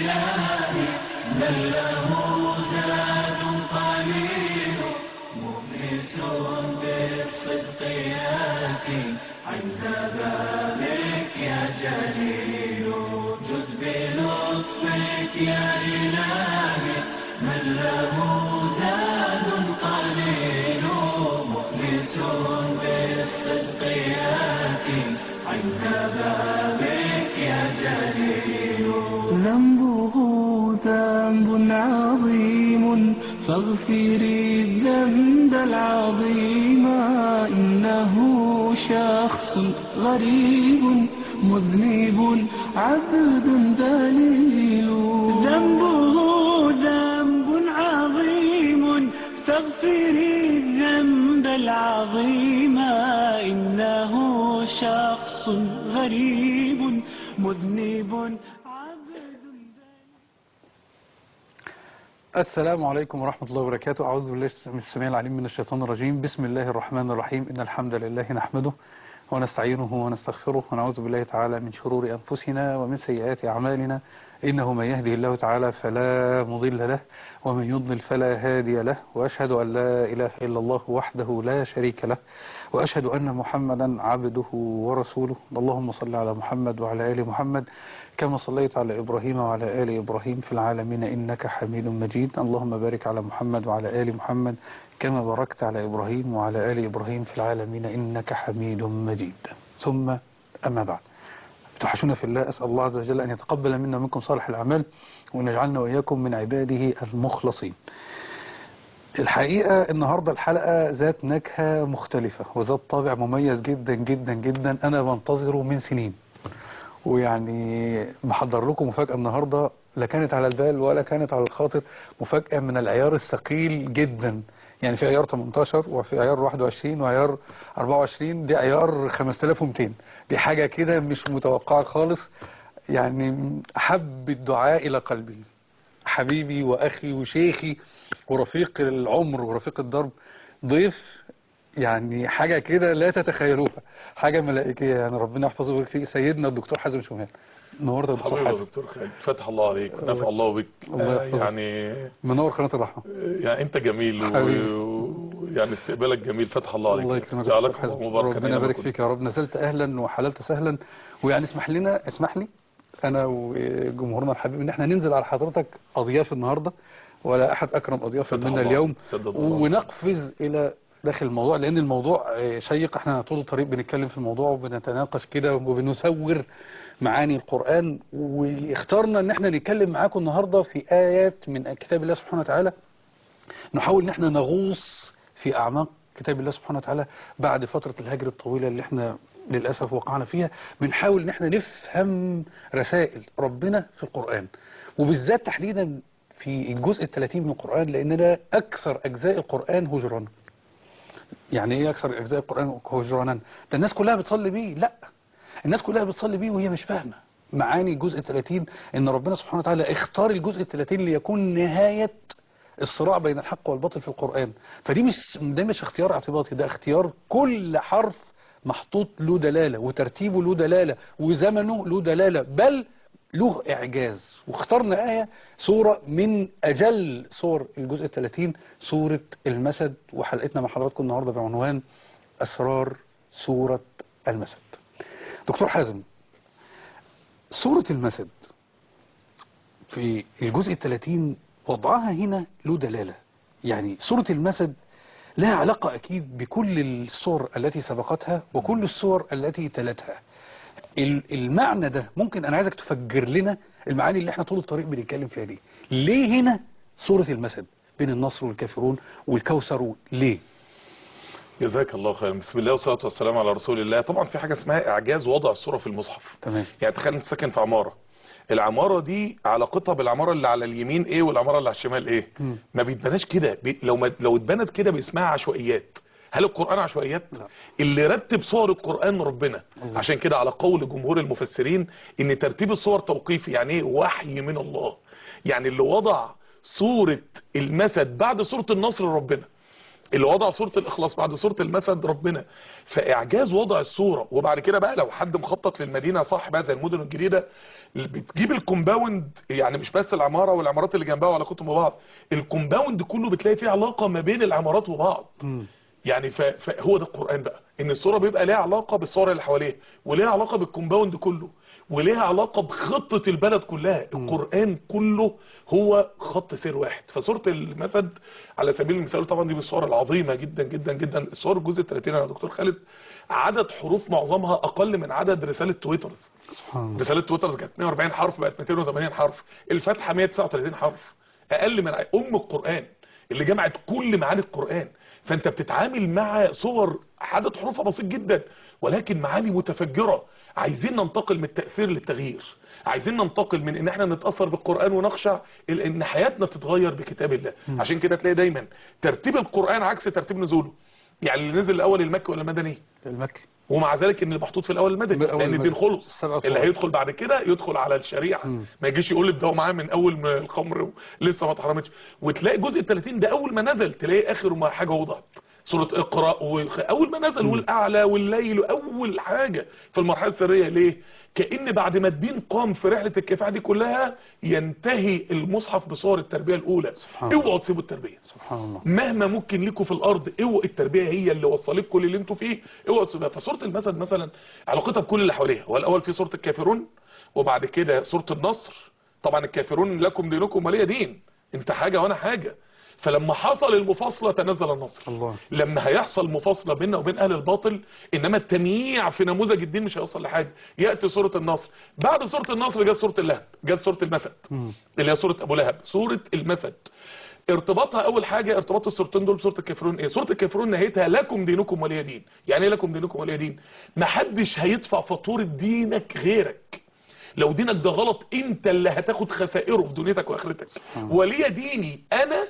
الإله من له زاد قليل مفلس بالصدق ياتي عند بابك يا جليل جد بلطفك يا إلهي من له زاد قليل مفلس بالصدق ياتي عند بابك يا جليل ذنبه ذنب عظيم فاغفري الذنب العظيم إنه شخص غريب مذنب عبد ذليل ذنبه ذنب عظيم فاغفري الذنب العظيم إنه شخص غريب مذنب عبد السلام عليكم ورحمة الله وبركاته أعوذ بالله من السميع العليم من الشيطان الرجيم بسم الله الرحمن الرحيم إن الحمد لله نحمده ونستعينه ونستغفره ونعوذ بالله تعالى من شرور أنفسنا ومن سيئات أعمالنا إنه من يهده الله تعالى فلا مضل له ومن يضلل فلا هادي له وأشهد أن لا إله إلا الله وحده لا شريك له وأشهد أن محمدا عبده ورسوله اللهم صل على محمد وعلى آل محمد كما صليت على إبراهيم وعلى آل إبراهيم في العالمين إنك حميد مجيد اللهم بارك على محمد وعلى آل محمد كما باركت على إبراهيم وعلى آل إبراهيم في العالمين إنك حميد مجيد ثم أما بعد توحشونا في الله أسأل الله عز وجل أن يتقبل منا ومنكم صالح الأعمال وأن يجعلنا وإياكم من عباده المخلصين الحقيقة النهاردة الحلقة ذات نكهة مختلفة وذات طابع مميز جدا جدا جدا أنا بنتظره من سنين ويعني محضر لكم مفاجأة النهاردة لا كانت على البال ولا كانت على الخاطر مفاجأة من العيار الثقيل جدا يعني في عيار 18 وفي عيار 21 وعيار 24 دي عيار 5200 دي حاجة كده مش متوقعة خالص يعني حب الدعاء إلى قلبي حبيبي وأخي وشيخي ورفيق العمر ورفيق الدرب ضيف يعني حاجة كده لا تتخيلوها حاجة ملائكية يعني ربنا يحفظه ويبارك فيه سيدنا الدكتور حازم شومان نورت يا دكتور حبيبي يا حازم دكتور خالد فتح الله عليك ونفع الله بك الله يحفظك. يعني منور قناة الرحمة يعني انت جميل حبيبي. ويعني استقبالك جميل فتح الله عليك الله يكرمك يا جعلك دكتور حازم مباركا ربنا أينما يبارك كنت. فيك يا رب نزلت أهلا وحللت سهلا ويعني اسمح لنا اسمح لي أنا وجمهورنا الحبيب إن احنا ننزل على حضرتك أضياف النهاردة ولا أحد أكرم أضياف فتح منا الله. اليوم سدد الله. ونقفز إلى داخل الموضوع لأن الموضوع آه، شيق احنا طول الطريق بنتكلم في الموضوع وبنتناقش كده وبنسور معاني القرآن واخترنا ان احنا نتكلم معاكم النهاردة في آيات من كتاب الله سبحانه وتعالى نحاول ان احنا نغوص في اعماق كتاب الله سبحانه وتعالى بعد فترة الهجر الطويلة اللي احنا للأسف وقعنا فيها بنحاول ان احنا نفهم رسائل ربنا في القرآن وبالذات تحديدا في الجزء الثلاثين من القرآن لأن ده أكثر أجزاء القرآن هجرانا يعني ايه أكثر أجزاء القرآن هجرانا ده الناس كلها بتصلي بيه لا الناس كلها بتصلي بيه وهي مش فاهمة معاني الجزء الثلاثين ان ربنا سبحانه وتعالى اختار الجزء الثلاثين ليكون نهاية الصراع بين الحق والباطل في القرآن فدي مش ده مش اختيار اعتباطي ده اختيار كل حرف محطوط له دلالة وترتيبه له دلالة وزمنه له دلالة بل له إعجاز واخترنا آية سورة من أجل سور الجزء الثلاثين سورة المسد وحلقتنا مع حضراتكم النهاردة بعنوان أسرار سورة المسد دكتور حازم سورة المسد في الجزء الثلاثين وضعها هنا له دلالة يعني سورة المسد لها علاقة أكيد بكل السور التي سبقتها وكل السور التي تلتها ال- المعنى ده ممكن أنا عايزك تفجر لنا المعاني اللي احنا طول الطريق بنتكلم فيها دي ليه هنا سورة المسد بين النصر والكافرون والكوثر ليه جزاك الله خير بسم الله والصلاة والسلام على رسول الله طبعا في حاجة اسمها اعجاز وضع الصورة في المصحف تمام يعني تخيل انت ساكن في عمارة العمارة دي علاقتها بالعمارة اللي على اليمين ايه والعمارة اللي على الشمال ايه مم. ما بيتبناش كده بي... لو ما... لو اتبنت كده باسمها عشوائيات هل القرآن عشوائيات لا. اللي رتب صور القرآن ربنا الله. عشان كده على قول جمهور المفسرين ان ترتيب الصور توقيفي يعني ايه وحي من الله يعني اللي وضع صورة المسد بعد صورة النصر ربنا اللي وضع صورة الإخلاص بعد صورة المسد ربنا فإعجاز وضع الصورة وبعد كده بقى لو حد مخطط للمدينة صح بقى زي المدن الجديدة بتجيب الكومباوند يعني مش بس العمارة والعمارات اللي جنبها وعلاقتهم ببعض الكومباوند كله بتلاقي فيه علاقة ما بين العمارات وبعض يعني ف- فهو ده القرآن بقى ان الصورة بيبقى ليها علاقة بالصورة اللي حواليها وليها علاقة بالكومباوند كله وليها علاقة بخطة البلد كلها القرآن كله هو خط سير واحد فصورة المسد على سبيل المثال طبعا دي من الصور العظيمة جدا جدا جدا الصور الجزء 30 يا دكتور خالد عدد حروف معظمها اقل من عدد رسالة تويترز سبحان الله رسالة تويترز كانت 140 حرف بقت 280 حرف الفاتحة 139 حرف اقل من ام القرآن اللي جمعت كل معاني القرآن فانت بتتعامل مع صور عدد حروفها بسيط جدا ولكن معاني متفجرة عايزين ننتقل من التأثير للتغيير عايزين ننتقل من ان احنا نتأثر بالقرآن ونخشع الى ان حياتنا تتغير بكتاب الله عشان كده تلاقي دايما ترتيب القرآن عكس ترتيب نزوله يعني اللي نزل الاول المكي ولا المدني المكي ومع ذلك ان اللي محطوط في الاول المدني الأول لان الدين المدني. خلص السبع اللي طوال. هيدخل بعد كده يدخل على الشريعه مم. ما يجيش يقول لي ابداوا معاه من اول ما الخمر لسه ما اتحرمتش وتلاقي جزء ال 30 ده اول ما نزل تلاقي اخر ما حاجه وضعت سوره اقرا وخ- اول ما نزل والاعلى والليل اول حاجه في المرحله السريه ليه كان بعد ما الدين قام في رحله الكفاح دي كلها ينتهي المصحف بصور التربيه الاولى سبحان الله. اوعوا تسيبوا التربيه سبحان الله مهما ممكن ليكوا في الارض اوعوا التربيه هي اللي وصلت كل اللي انتوا فيه اوعوا تسيبوها فسوره المسد مثلا علاقتها بكل اللي حواليها هو الاول في سوره الكافرون وبعد كده سوره النصر طبعا الكافرون لكم دينكم ولي دين انت حاجه وانا حاجه فلما حصل المفاصله تنزل النصر الله لما هيحصل مفاصله بيننا وبين اهل الباطل انما التمييع في نموذج الدين مش هيوصل لحاجه ياتي سوره النصر بعد سوره النصر جت سوره اللهب جت سوره المسد مم. اللي هي سوره ابو لهب سوره المسد ارتباطها اول حاجه ارتباط السورتين دول سوره الكافرون ايه سوره الكافرون نهايتها لكم دينكم ولي دين يعني ايه لكم دينكم ولي دين ما حدش هيدفع فاتوره دينك غيرك لو دينك ده غلط انت اللي هتاخد خسائره في دنيتك واخرتك ولي ديني انا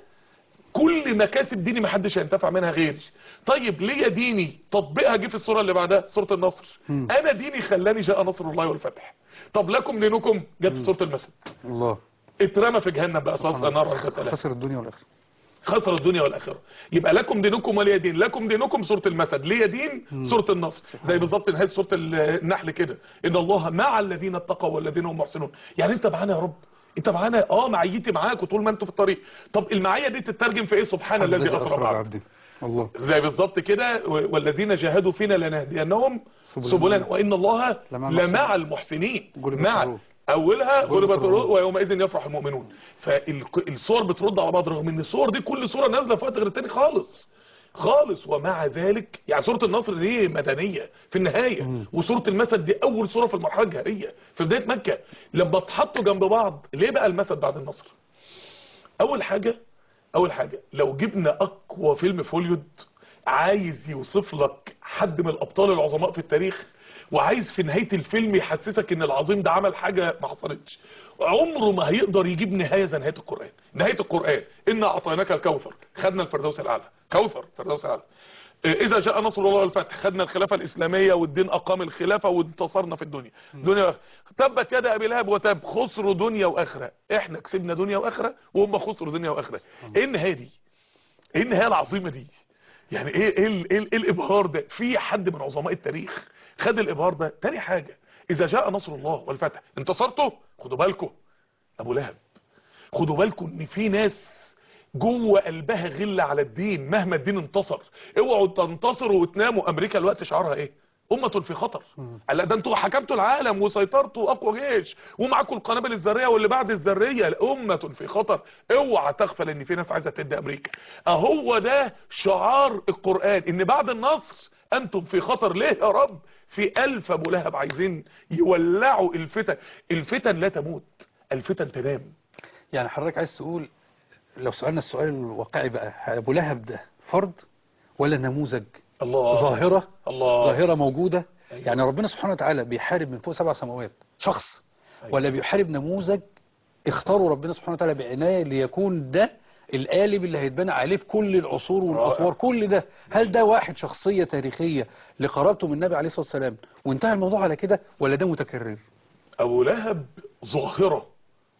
كل مكاسب ديني محدش هينتفع منها غيري طيب ليا ديني تطبيقها جه في السوره اللي بعدها سوره النصر انا ديني خلاني جاء نصر الله والفتح طب لكم دينكم جت في سوره المسد الله اترمى في جهنم بقى صاص نار وقتلها خسر الدنيا والاخره خسر الدنيا والاخره يبقى لكم دينكم ولي دين لكم دينكم سوره المسد ليا دين سوره النصر زي بالظبط نهايه سوره النحل كده ان الله مع الذين اتقوا والذين هم محسنون يعني انت معانا يا رب انت معانا اه معيتي معاك وطول ما انتوا في الطريق طب المعيه دي تترجم في ايه سبحان الذي اسرى بعبده بعبده الله زي بالظبط كده و- والذين جاهدوا فينا لنهدينهم سبلنا. سبلنا وان الله لمع لمع المحسنين غلبت مع الروم. اولها غلبت غلبت الروم. الروم ويومئذ يفرح المؤمنون فالصور بترد على بعض رغم ان الصور دي كل صوره نازله في وقت غير التاني خالص خالص ومع ذلك يعني سوره النصر دي مدنيه في النهايه وسوره المسد دي اول سوره في المرحله الجاهليه في بدايه مكه لما اتحطوا جنب بعض ليه بقى المسد بعد النصر اول حاجة اول حاجة لو جبنا اقوى فيلم في هوليوود عايز يوصف لك حد من الابطال العظماء في التاريخ وعايز في نهاية الفيلم يحسسك ان العظيم ده عمل حاجة ما حصلتش عمره ما هيقدر يجيب نهاية زي نهاية القرآن نهاية القرآن إنا أعطيناك الكوثر خدنا الفردوس الأعلى كوثر الفردوس الأعلى إذا جاء نصر الله والفتح خدنا الخلافة الإسلامية والدين أقام الخلافة وانتصرنا في الدنيا دنيا وآخرة تبت يد أبي لهب وتب خسروا دنيا وآخرة إحنا كسبنا دنيا وآخرة وهم خسروا دنيا وآخرة إيه النهاية دي؟ إيه النهاية العظيمة دي؟ يعني إيه إيه, ال- إيه, ال- إيه الإبهار ده؟ في حد من عظماء التاريخ خد الإبهار ده تاني حاجة إذا جاء نصر الله والفتح انتصرتوا خدوا بالكم أبو لهب خدوا بالكم ان في ناس جوه قلبها غل على الدين مهما الدين انتصر اوعوا تنتصروا وتناموا امريكا الوقت شعارها ايه أمة في خطر قال لا ده انتوا حكمتوا العالم وسيطرتوا أقوى جيش ومعاكم القنابل الذرية واللي بعد الذرية أمة في خطر اوعى تغفل ان في ناس عايزة تدي أمريكا اهو ده شعار القرآن ان بعد النصر أنتم في خطر ليه يا رب في ألف أبو لهب عايزين يولعوا الفتن الفتن لا تموت الفتن تنام يعني حضرتك عايز تقول لو سألنا السؤال الواقعي بقى أبو لهب ده فرد ولا نموذج الله ظاهرة الله ظاهرة موجودة أيوة. يعني ربنا سبحانه وتعالى بيحارب من فوق سبع سماوات شخص أيوة. ولا بيحارب نموذج اختاروا ربنا سبحانه وتعالى بعناية ليكون ده القالب اللي هيتبنى عليه في كل العصور والأطوار رائع. كل ده هل ده واحد شخصية تاريخية لقرابته من النبي عليه الصلاة والسلام وانتهى الموضوع على كده ولا ده متكرر أبو لهب ظاهرة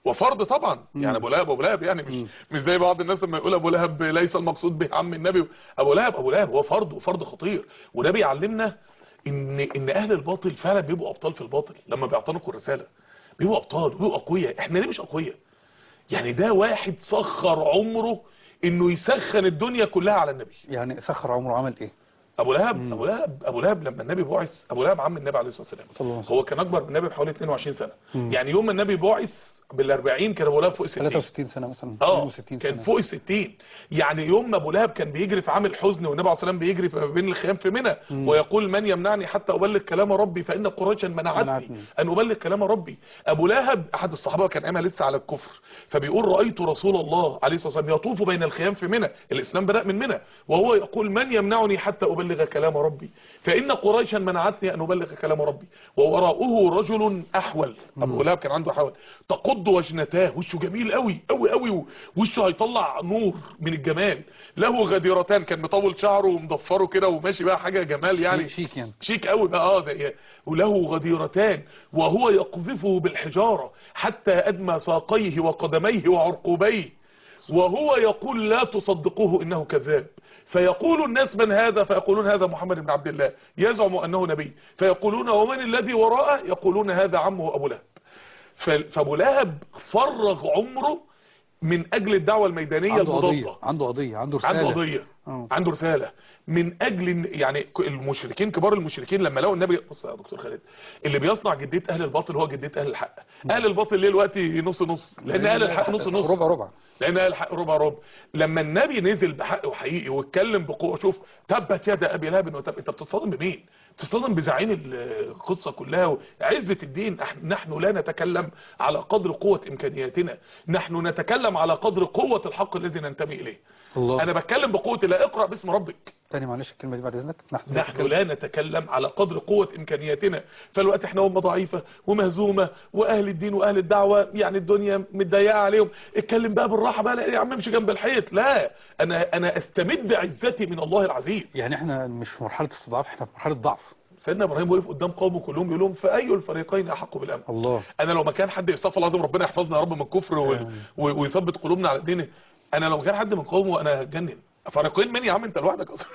وفرض طبعا يعني ابو لهب ابو لهب يعني مش مش زي بعض الناس لما يقول ابو لهب ليس المقصود به عم النبي ابو لهب ابو لهب هو فرض وفرض خطير وده بيعلمنا ان ان اهل الباطل فعلا بيبقوا ابطال في الباطل لما بيعتنقوا الرساله بيبقوا ابطال بيبقوا اقوياء احنا ليه مش اقوياء يعني ده واحد سخر عمره انه يسخن الدنيا كلها على النبي يعني سخر عمره عمل ايه ابو لهب ابو لهب ابو لهب لما النبي بعث ابو لهب عم النبي عليه الصلاه صلى الله والسلام عليه وسلم. هو كان اكبر من النبي بحوالي 22 سنه يعني يوم ما النبي بعث بال40 كان ابو لهب فوق ال 60 63 سنة مثلا اه 62 كان سنة فوق ال 60 يعني يوم ما ابو لهب كان بيجري في عامل حزن والنبي عليه الصلاه والسلام بيجري ما بين الخيام في منى ويقول من يمنعني حتى ابلغ كلام ربي فان قريشا منعتني منعتني. ان ابلغ كلام ربي ابو لهب احد الصحابه كان ايامها لسه على الكفر فبيقول رايت رسول الله عليه الصلاه والسلام يطوف بين الخيام في منى الاسلام بدا من منى وهو يقول من يمنعني حتى ابلغ كلام ربي فان قريشا منعتني ان ابلغ كلام ربي ووراءه رجل احول ابو لهب كان عنده حول تقض وجنتاه وشه جميل قوي قوي قوي وشه هيطلع نور من الجمال له غديرتان كان مطول شعره ومضفره كده وماشي بقى حاجه جمال يعني شيك يعني شيك قوي بقى اه ده إيه. وله غديرتان وهو يقذفه بالحجارة حتى أدمى ساقيه وقدميه وعرقوبيه وهو يقول لا تصدقوه إنه كذاب فيقول الناس من هذا فيقولون هذا محمد بن عبد الله يزعم أنه نبي فيقولون ومن الذي وراءه يقولون هذا عمه أبو لهب ف- فأبو لهب فرغ عمره من أجل الدعوة الميدانية عنده قضية المضادة عنده قضية عنده رسالة عنده قضية آه. عنده رسالة من اجل إن- يعني ك- المشركين كبار المشركين لما لقوا النبي بص يا دكتور خالد اللي بيصنع جدية اهل الباطل هو جدية اهل الحق اهل الباطل ليه دلوقتي نص نص لان اهل الحق نص نص ربع ربع لان اهل الحق ربع ربع لما النبي نزل بحق وحقيقي واتكلم بقوه شوف تبت يد ابي لهب وتب انت بتصطدم بمين بتصطدم بزعيم القصه كلها عزه الدين أح- نحن لا نتكلم على قدر قوه امكانياتنا نحن نتكلم على قدر قوه الحق الذي ننتمي اليه الله انا بتكلم بقوه لا اقرا باسم ربك تاني معلش الكلمة دي بعد اذنك نحن نحن نتكلم- لا نتكلم على قدر قوة إمكانياتنا فالوقت احنا أمة ضعيفة ومهزومة وأهل الدين وأهل الدعوة يعني الدنيا متضيقة عليهم اتكلم بقى بالراحة بقى لا يا عم امشي جنب الحيط لا أنا أنا أستمد عزتي من الله العزيز يعني احنا مش في مرحلة استضعاف احنا في مرحلة ضعف سيدنا إبراهيم وقف قدام قومه كلهم يقول لهم فأي الفريقين أحق بالأمن الله انا لو مكان حد استغفر العظيم ربنا يحفظنا يا رب من الكفر و... و... ويثبت قلوبنا على الدين انا لو مكان حد من قومه انا هتجنن فريقين مين يا عم انت لوحدك اصلا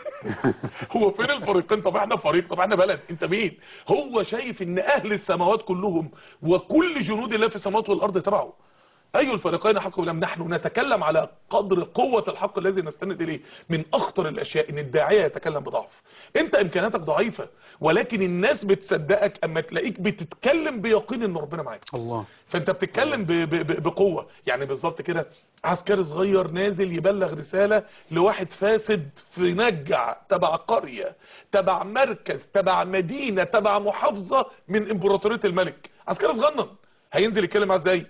هو فين الفريقين طب احنا فريق طب احنا بلد انت مين هو شايف ان اهل السماوات كلهم وكل جنود الله في السماوات والارض تبعه اي الفريقين حق بالله نحن نتكلم على قدر قوة الحق الذي نستند اليه من اخطر الاشياء ان الداعية يتكلم بضعف انت امكانياتك ضعيفة ولكن الناس بتصدقك اما تلاقيك بتتكلم بيقين ان ربنا معاك الله فانت بتتكلم ب- ب- ب- بقوة يعني بالظبط كده عسكري صغير نازل يبلغ رسالة لواحد فاسد في نجع تبع قرية تبع مركز تبع مدينة تبع محافظة من امبراطورية الملك عسكري صغنن هينزل يتكلم معاه ازاي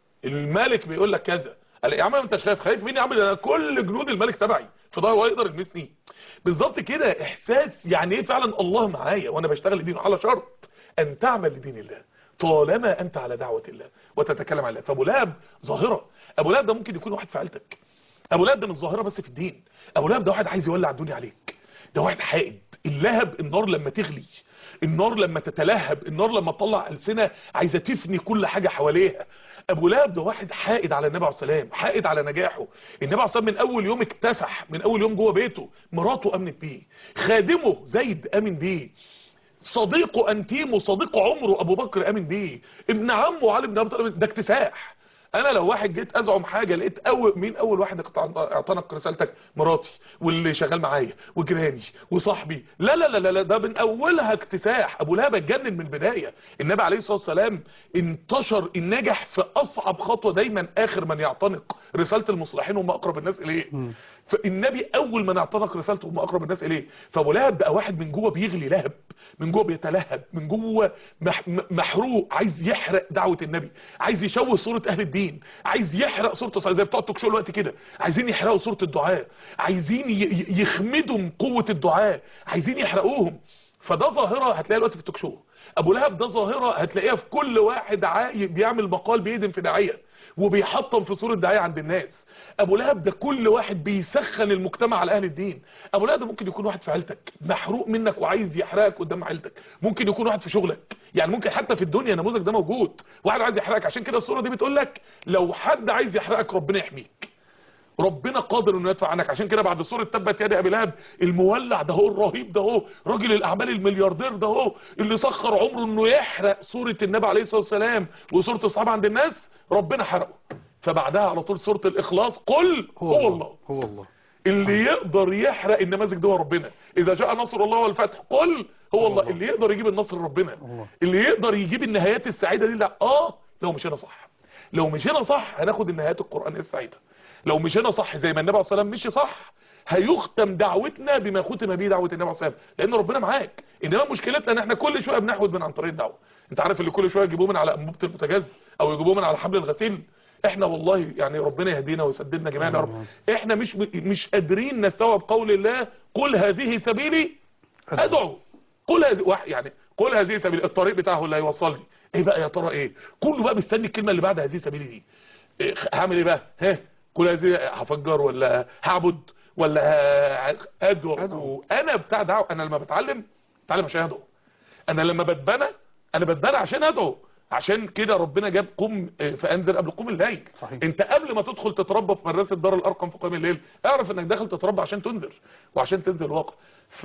الملك بيقول لك كذا قال يا عم انت خايف خايف مين يا عم ده انا كل جنود الملك تبعي في ظهره يقدر يلمسني بالظبط كده احساس يعني ايه فعلا الله معايا وانا بشتغل لدينه على شرط ان تعمل لدين الله طالما انت على دعوة الله وتتكلم عن الله فابو لهب ظاهرة ابو لهب ده ممكن يكون واحد في عيلتك ابو لهب ده مش ظاهرة بس في الدين ابو لهب ده واحد عايز يولع الدنيا عليك ده واحد حائد اللهب النار لما تغلي النار لما تتلهب النار لما تطلع ألسنة عايزة تفني كل حاجة حواليها ابو لهب ده واحد حائد على النبي عليه السلام حائد على نجاحه النبي عليه السلام من اول يوم اكتسح من اول يوم جوه بيته مراته امنت بيه خادمه زيد امن بيه صديقه انتيمه صديق عمره ابو بكر امن بيه ابن عمه علي بن ابي طالب ده اكتساح انا لو واحد جيت ازعم حاجه لقيت اول مين اول واحد اقتع- اعتنق رسالتك مراتي واللي شغال معايا وجيراني وصاحبي لا لا لا لا لا، ده من اولها اكتساح ابو لهب اتجنن من البدايه النبي عليه الصلاه والسلام انتشر النجح في اصعب خطوه دايما اخر من يعتنق رساله المصلحين هم اقرب الناس اليه فالنبي اول من اعتنق رسالته هم اقرب الناس اليه فابو لهب بقى واحد من جوه بيغلي لهب من جوه بيتلهب من جوه مح م- محروق عايز يحرق دعوه النبي عايز يشوه صوره اهل الدين عايز يحرق صوره الص- زي بتوع التوك شو الوقت كده عايزين يحرقوا صوره الدعاء عايزين ي- ي- يخمدوا من قوه الدعاء عايزين يحرقوهم فده ظاهره هتلاقيها دلوقتي في التوك شو ابو لهب ده ظاهره هتلاقيها في كل واحد عاي بيعمل مقال بيدن في داعيه وبيحطم في صورة دعاية عند الناس ابو لهب ده كل واحد بيسخن المجتمع على اهل الدين ابو لهب ده ممكن يكون واحد في عيلتك محروق منك وعايز يحرقك قدام عيلتك ممكن يكون واحد في شغلك يعني ممكن حتى في الدنيا النموذج ده موجود واحد عايز يحرقك عشان كده الصورة دي بتقول لك لو حد عايز يحرقك ربنا يحميك ربنا قادر انه يدفع عنك عشان كده بعد سوره تبت يد ابي لهب المولع ده هو الرهيب ده هو راجل الاعمال الملياردير ده هو اللي سخر عمره انه يحرق سوره النبي عليه الصلاه والسلام وسوره الصحابه عند الناس ربنا حرقه فبعدها على طول سوره الاخلاص قل هو الله هو الله اللي يقدر يحرق النماذج ده هو ربنا اذا جاء نصر الله والفتح قل هو الله الله. اللي يقدر يجيب النصر ربنا الله. اللي يقدر يجيب النهايات السعيده دي لا اه لو مشينا صح لو مشينا صح هناخد النهايات القرانيه السعيده لو مشينا صح زي ما النبي عليه الصلاه والسلام مشي صح هيختم دعوتنا بما ختم به دعوه النبي عليه الصلاه والسلام لان ربنا معاك انما مشكلتنا ان احنا كل شويه بنحود من عن طريق الدعوه انت عارف اللي كل شويه يجيبوه من على انبوبه البوتاجاز او يجيبوه من على حبل الغسيل احنا والله يعني ربنا يهدينا ويسددنا جميعا يا رب احنا مش مش قادرين نستوعب قول الله قل هذه سبيلي ادعو قل هذه واحد- يعني قل هذه سبيلي الطريق بتاعه اللي هيوصلني ايه بقى يا ترى ايه كله بقى مستني الكلمه اللي بعد هذه سبيلي دي إيه، هعمل ايه بقى ها قل هذه هفجر ولا هعبد ولا ه- ادعو أدعو. انا بتاع دعوه انا لما بتعلم بتعلم عشان ادعو انا لما بتبنى انا بتبنى عشان ادعو عشان كده ربنا جاب قم آه، فانذر قبل قوم الليل صحيح. انت قبل ما تدخل تتربى في مدرسه دار الارقم في قيام الليل اعرف انك داخل تتربى عشان تنذر وعشان تنزل الواقع ف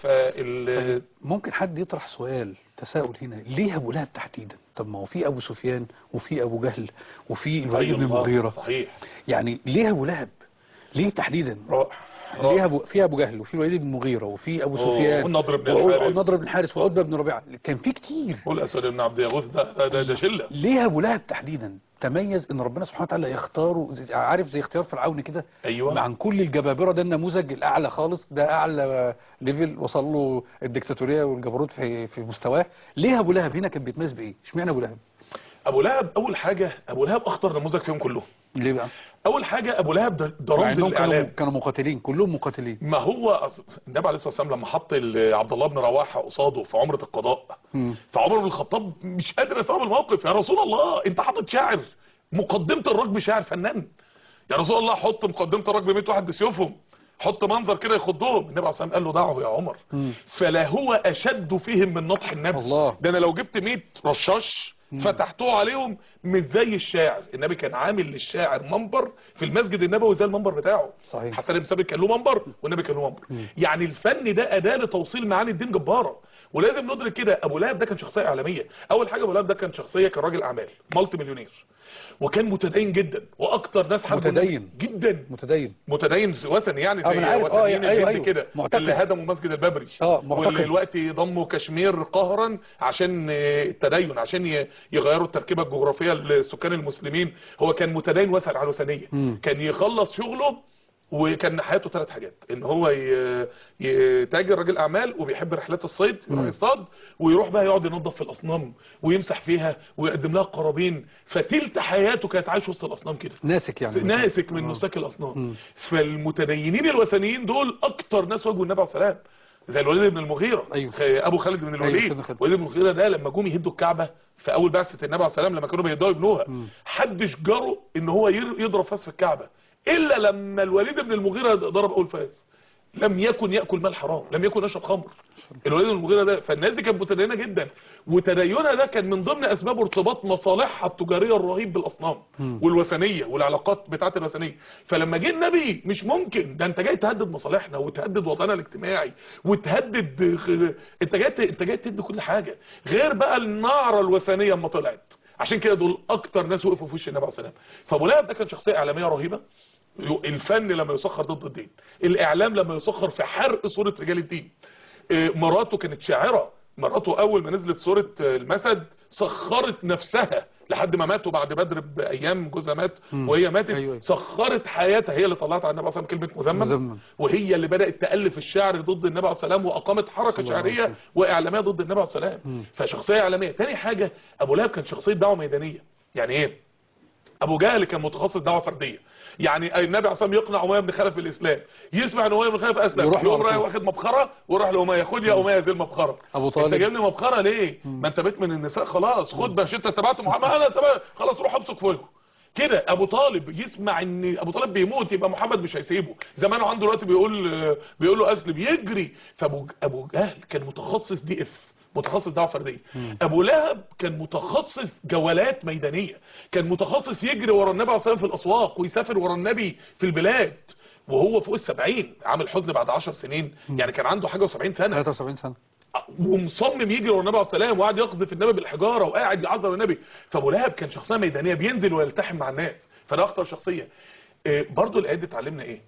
فال ممكن حد يطرح سؤال تساؤل هنا ليه ابو لهب تحديدا طب ما هو في ابو سفيان وفي ابو جهل وفي الوليد بن الله، المغيره صحيح يعني ليه ابو لهب ليه تحديدا رائع ليه رائع. ابو في ابو جهل وفي الوليد بن المغيره وفي ابو أوه، سفيان والنضر بن وعو- الحارث. والنضر بن الحارث وعتبه بن ربيعه كان في كتير والاسود بن عبد يغوث ده ده, ده, ده شله ليه ابو لهب تحديدا تميز ان ربنا سبحانه وتعالى يختاره زي- عارف زي اختيار فرعون كده ايوه عن كل الجبابره ده النموذج الاعلى خالص ده اعلى ليفل وصل له الدكتاتوريه والجبروت في في مستواه ليه ابو لهب هنا كان بيتميز بايه اشمعنى ابو لهب ابو لهب اول حاجه ابو لهب اخطر نموذج فيهم كلهم ليه بقى اول حاجه ابو لهب ده, ده مع رمز انهم كانوا الاعلام كانوا مقاتلين كلهم مقاتلين ما هو أص- النبي عليه الصلاه والسلام لما حط ال- عبد الله بن رواحه قصاده في عمره القضاء مم. فعمر بن الخطاب مش قادر يستوعب الموقف يا رسول الله انت حاطط شاعر مقدمه الركب شاعر فنان يا رسول الله حط مقدمه الركب 100 واحد بسيوفهم حط منظر كده يخضهم النبي عليه الصلاه والسلام قال له دعه يا عمر مم. فلا هو اشد فيهم من نطح النبي الله. ده انا لو جبت 100 رشاش فتحتوه عليهم مش زي الشاعر النبي كان عامل للشاعر منبر في المسجد النبوي زي المنبر بتاعه صحيح. حسن بن ثابت كان له منبر والنبي كان له منبر يعني الفن ده اداه لتوصيل معاني الدين جباره ولازم ندرك كده ابو لهب ده كان شخصيه اعلاميه اول حاجه ابو لهب ده كان شخصيه كان راجل اعمال مالتي مليونير وكان متدين جدا واكتر ناس حبوا متدين. جدا متدين متدين وثني يعني آه، زي ما أنا عارف. آه، وثنيين أيوة، الهند أيوة. كده معتقد. اللي هدموا مسجد البابري آه، معتقد. واللي دلوقتي ضموا كشمير قهرا عشان آه، التدين عشان ي- يغيروا التركيبه الجغرافيه للسكان المسلمين هو كان متدين وثني على وثنيه مم. كان يخلص شغله وكان حياته ثلاث حاجات ان هو ي- يتاجر راجل اعمال وبيحب رحلات الصيد يروح يصطاد ويروح بقى يقعد ينظف في الاصنام ويمسح فيها ويقدم لها قرابين فتلت حياته كانت عايش وسط الاصنام كده ناسك يعني ناسك من نساك الاصنام فالمتدينين الوثنيين دول اكتر ناس واجهوا النبي عليه السلام زي الوليد بن المغيرة أيوة. خ- ابو خالد بن الوليد سيدنا خالد. الوليد بن المغيرة ده لما جم يهدوا الكعبة في اول بعثة النبي عليه السلام لما كانوا بيهدوا يبنوها حدش جرؤ ان هو ير- يضرب فاس في الكعبة الا لما الوليد بن المغيرة ضرب اول فاس لم يكن ياكل مال حرام لم يكن يشرب خمر الوليد بن المغيرة ده فالناس دي كانت متدينه جدا وتدينها ده كان من ضمن اسباب ارتباط مصالحها التجاريه الرهيب بالاصنام والوثنيه والعلاقات بتاعه الوثنيه فلما جه النبي مش ممكن ده انت جاي تهدد مصالحنا وتهدد وطننا الاجتماعي وتهدد خ- انت جاي ت- انت جاي تدي كل حاجه غير بقى النعره الوثنيه اما طلعت عشان كده دول اكتر ناس وقفوا في وش النبي عليه الصلاه والسلام فابو لهب ده كان شخصيه اعلاميه رهيبه الفن لما يسخر ضد الدين الاعلام لما يسخر في حرق صوره رجال الدين إيه، مراته كانت شاعره مراته اول ما نزلت سوره آه، المسد سخرت نفسها لحد ما ماتوا بعد بدر بايام جوزها مات وهي ماتت أيوة. سخرت حياتها هي اللي طلعت على النبي صلى الله عليه وسلم كلمه مذمم مذمم. وهي اللي بدات تالف الشعر ضد النبي عليه الصلاه والسلام واقامت حركه الله عليه شعريه وسلم. واعلاميه ضد النبي عليه الصلاه والسلام فشخصيه اعلاميه تاني حاجه ابو لهب كان شخصيه دعوه ميدانيه يعني ايه ابو جهل كان متخصص دعوه فرديه يعني النبي عليه الصلاه والسلام يقنع اميه بن خلف بالاسلام يسمع ان اميه بن خلف اسلم يروح له يقوم على رايح طول. واخد مبخره وراح لاميه خد يا اميه زي المبخره أبو طالب. انت جايب لي مبخره ليه ما انت بقيت من النساء خلاص خد بقى مش انت تبعت محمد انا تبع خلاص روح امسك فوقه كده ابو طالب يسمع ان ابو طالب بيموت يبقى محمد مش هيسيبه زمانه عنده دلوقتي بيقول بيقول له اسلم يجري فابو ابو جهل كان متخصص دي اف متخصص دعوه فرديه ابو لهب كان متخصص جولات ميدانيه كان متخصص يجري ورا النبي عليه الصلاه والسلام في الاسواق ويسافر ورا النبي في البلاد وهو فوق السبعين عامل حزن بعد 10 سنين يعني كان عنده حاجه و70 سنه 73 سنه ومصمم يجري ورا النبي عليه الصلاه والسلام وقاعد يقذف النبي بالحجاره وقاعد يعذر النبي فابو لهب كان شخصيه ميدانيه بينزل ويلتحم مع الناس فده اخطر شخصيه إيه، برضو الايات دي تعلمنا ايه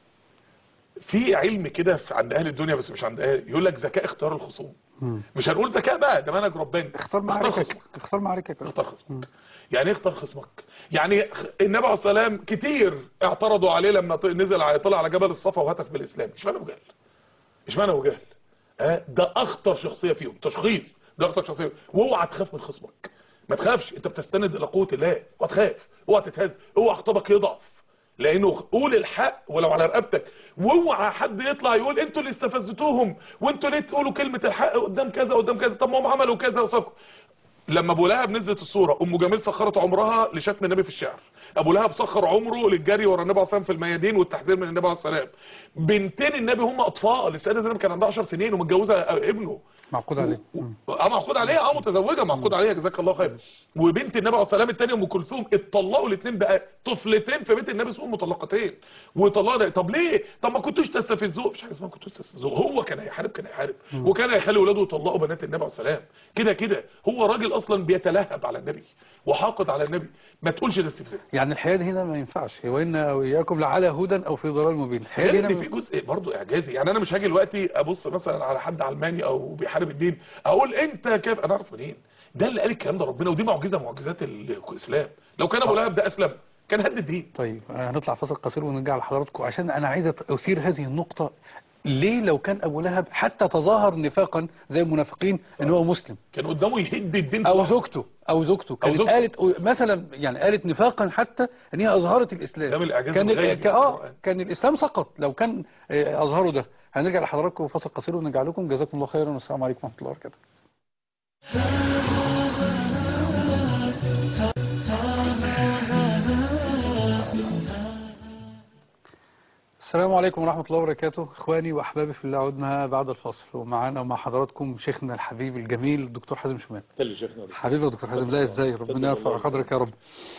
في علم كده في- عند اهل الدنيا بس مش عند اهل يقول لك ذكاء اختيار الخصوم مش هنقول ذكاء بقى ده منهج رباني اختار اختار معاركك خصمك اختار معاركك اختار خصمك يعني ايه اختار خصمك يعني خ- النبي عليه الصلاه والسلام كتير اعترضوا عليه لما ط- نزل على- طلع على جبل الصفا وهتف بالاسلام اشمعنى ابو جهل اشمعنى ابو جهل اه ده اخطر شخصيه فيهم تشخيص ده اخطر شخصيه واوعى تخاف من خصمك ما تخافش انت بتستند الى قوه الله اوعى تخاف اوعى تتهز اوعى خطابك يضعف لانه قول الحق ولو على رقبتك واوعى حد يطلع يقول انتوا اللي استفزتوهم وانتوا ليه تقولوا كلمه الحق قدام كذا قدام كذا طب ما هم عملوا كذا وسابوا لما ابو لهب نزلت الصوره ام جميل سخرت عمرها لشتم النبي في الشعر ابو لهب سخر عمره للجري ورا النبي عليه الصلاه والسلام في الميادين والتحذير من النبي عليه الصلاه والسلام بنتين النبي هم اطفال السيده زينب كان عندها 10 سنين ومتجوزه ابنه معقود عليه مم. اه معقود عليها اه متزوجه معقود عليها جزاك الله خير وبنت النبي عليه الصلاه والسلام الثانيه ام كلثوم اتطلقوا الاثنين بقى طفلتين في بيت النبي اسمهم مطلقتين وطلقوا طب ليه طب ما كنتوش تستفزوه مفيش حاجه اسمها كنتوش تستفزوه هو كان هيحارب كان هيحارب وكان هيخلي اولاده يطلقوا بنات النبي عليه الصلاه والسلام كده كده هو راجل اصلا بيتلهب على النبي وحاقد على النبي ما تقولش ده استفزاز يعني الحياه دي هنا ما ينفعش وان او اياكم لعلى هدى او في ضلال مبين الحياه دي غير ان هنا في جزء برضه اعجازي يعني انا مش هاجي دلوقتي ابص مثلا على حد علماني او بيحارب الدين اقول انت كيف انا اعرف منين ده اللي قال الكلام ده ربنا ودي معجزه معجزات الاسلام لو كان ابو لهب ده اسلم كان هد الدين طيب آه، هنطلع فاصل قصير ونرجع لحضراتكم عشان انا عايز أت- اثير هذه النقطه ليه لو كان ابو لهب حتى تظاهر نفاقا زي المنافقين ان هو مسلم كان قدامه يهد الدين او كله. زوجته او زوجته كانت زوجته. قالت مثلا يعني قالت نفاقا حتى ان هي اظهرت الاسلام ده من الإعجاز كان ال- الغيبي ك- في اه القرآن. كان الاسلام سقط لو كان آه، اظهروا ده هنرجع لحضراتكم فاصل قصير ونرجع لكم جزاكم الله خيرا والسلام عليكم ورحمه الله وبركاته السلام عليكم ورحمة الله وبركاته إخواني وأحبابي في الله عدنا بعد الفصل ومعانا ومع حضراتكم شيخنا الحبيب الجميل الدكتور حازم شمال حبيبي يا دكتور حازم لا ازاي ربنا يرفع قدرك يا رب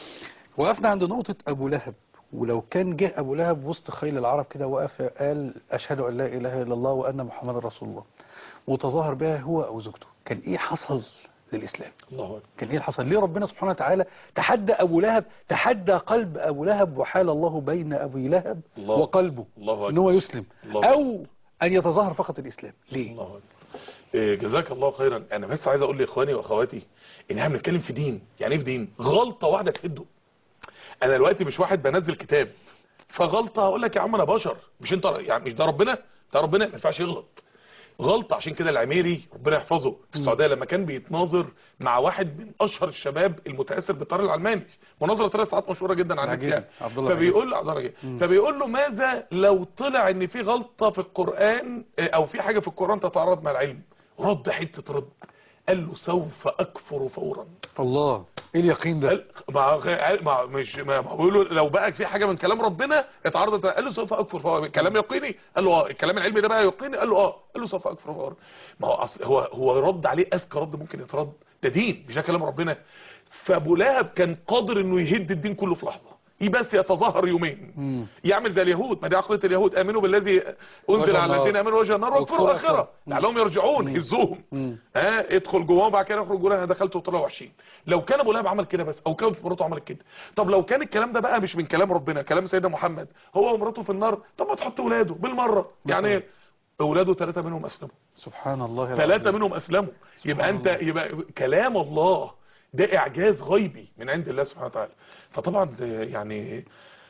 وقفنا عند نقطة أبو لهب ولو كان جه أبو لهب وسط خيل العرب كده وقف قال أشهد أن لا إله إلا الله وأن محمد رسول الله وتظاهر بها هو أو زوجته كان إيه حصل للإسلام الله أكبر. كان ايه اللي حصل ليه ربنا سبحانه وتعالى تحدى ابو لهب تحدى قلب ابو لهب وحال الله بين ابي لهب الله. وقلبه الله أكبر. ان هو يسلم الله او ان يتظاهر فقط الاسلام ليه الله أكبر. إيه، جزاك الله خيرا انا بس عايز اقول لاخواني واخواتي ان احنا بنتكلم في دين يعني ايه في دين غلطه واحده تهده انا دلوقتي مش واحد بنزل كتاب فغلطه هقول لك يا عم انا بشر مش انت يعني مش ده ربنا ده ربنا ما ينفعش يغلط غلطه عشان كده العميري ربنا يحفظه في السعوديه لما كان بيتناظر مع واحد من اشهر الشباب المتاثر بالطار العلماني مناظره ثلاث ساعات مشهوره جدا عن النت العجيزي، يعني عبد الله فبيقول له عبد الله العجيزي. فبيقول له ماذا لو طلع ان في غلطه في القران آه، او في حاجه في القران تتعارض مع العلم رد حته رد قال له سوف اكفر فورا الله ايه اليقين ده قال مع غ- مع مش ما ما هو بيقول له لو بقى في حاجه من كلام ربنا اتعرضت قال له سوف اكفر فورا كلام يقيني قال له اه الكلام العلمي ده بقى يقيني قال له اه قال له سوف اكفر فورا ما هو اصل هو هو رد عليه اذكى رد ممكن يترد ده دين مش ده كلام ربنا فابو لهب كان قادر انه يهد الدين كله في لحظه ايه بس يتظاهر يومين مم. يعمل زي اليهود ما دي عقليه اليهود امنوا بالذي انزل وجه على النار. الذين امنوا وجه النار واكفروا واكفروا الاخره الآخرة. لعلهم يرجعون هزوهم مم. ها ادخل جواهم وبعد كده اخرج جواهم انا دخلت وطلعوا وحشين لو كان ابو لهب عمل كده بس او كانت مراته عملت كده طب لو كان الكلام ده بقى مش من كلام ربنا كلام سيدنا محمد هو ومراته في النار طب ما تحط اولاده بالمره يعني ايه؟ اولاده ثلاثه منهم اسلموا سبحان الله ثلاثة العظيم. منهم اسلموا يبقى انت يبقى كلام الله ده اعجاز غيبي من عند الله سبحانه وتعالى فطبعا آه، يعني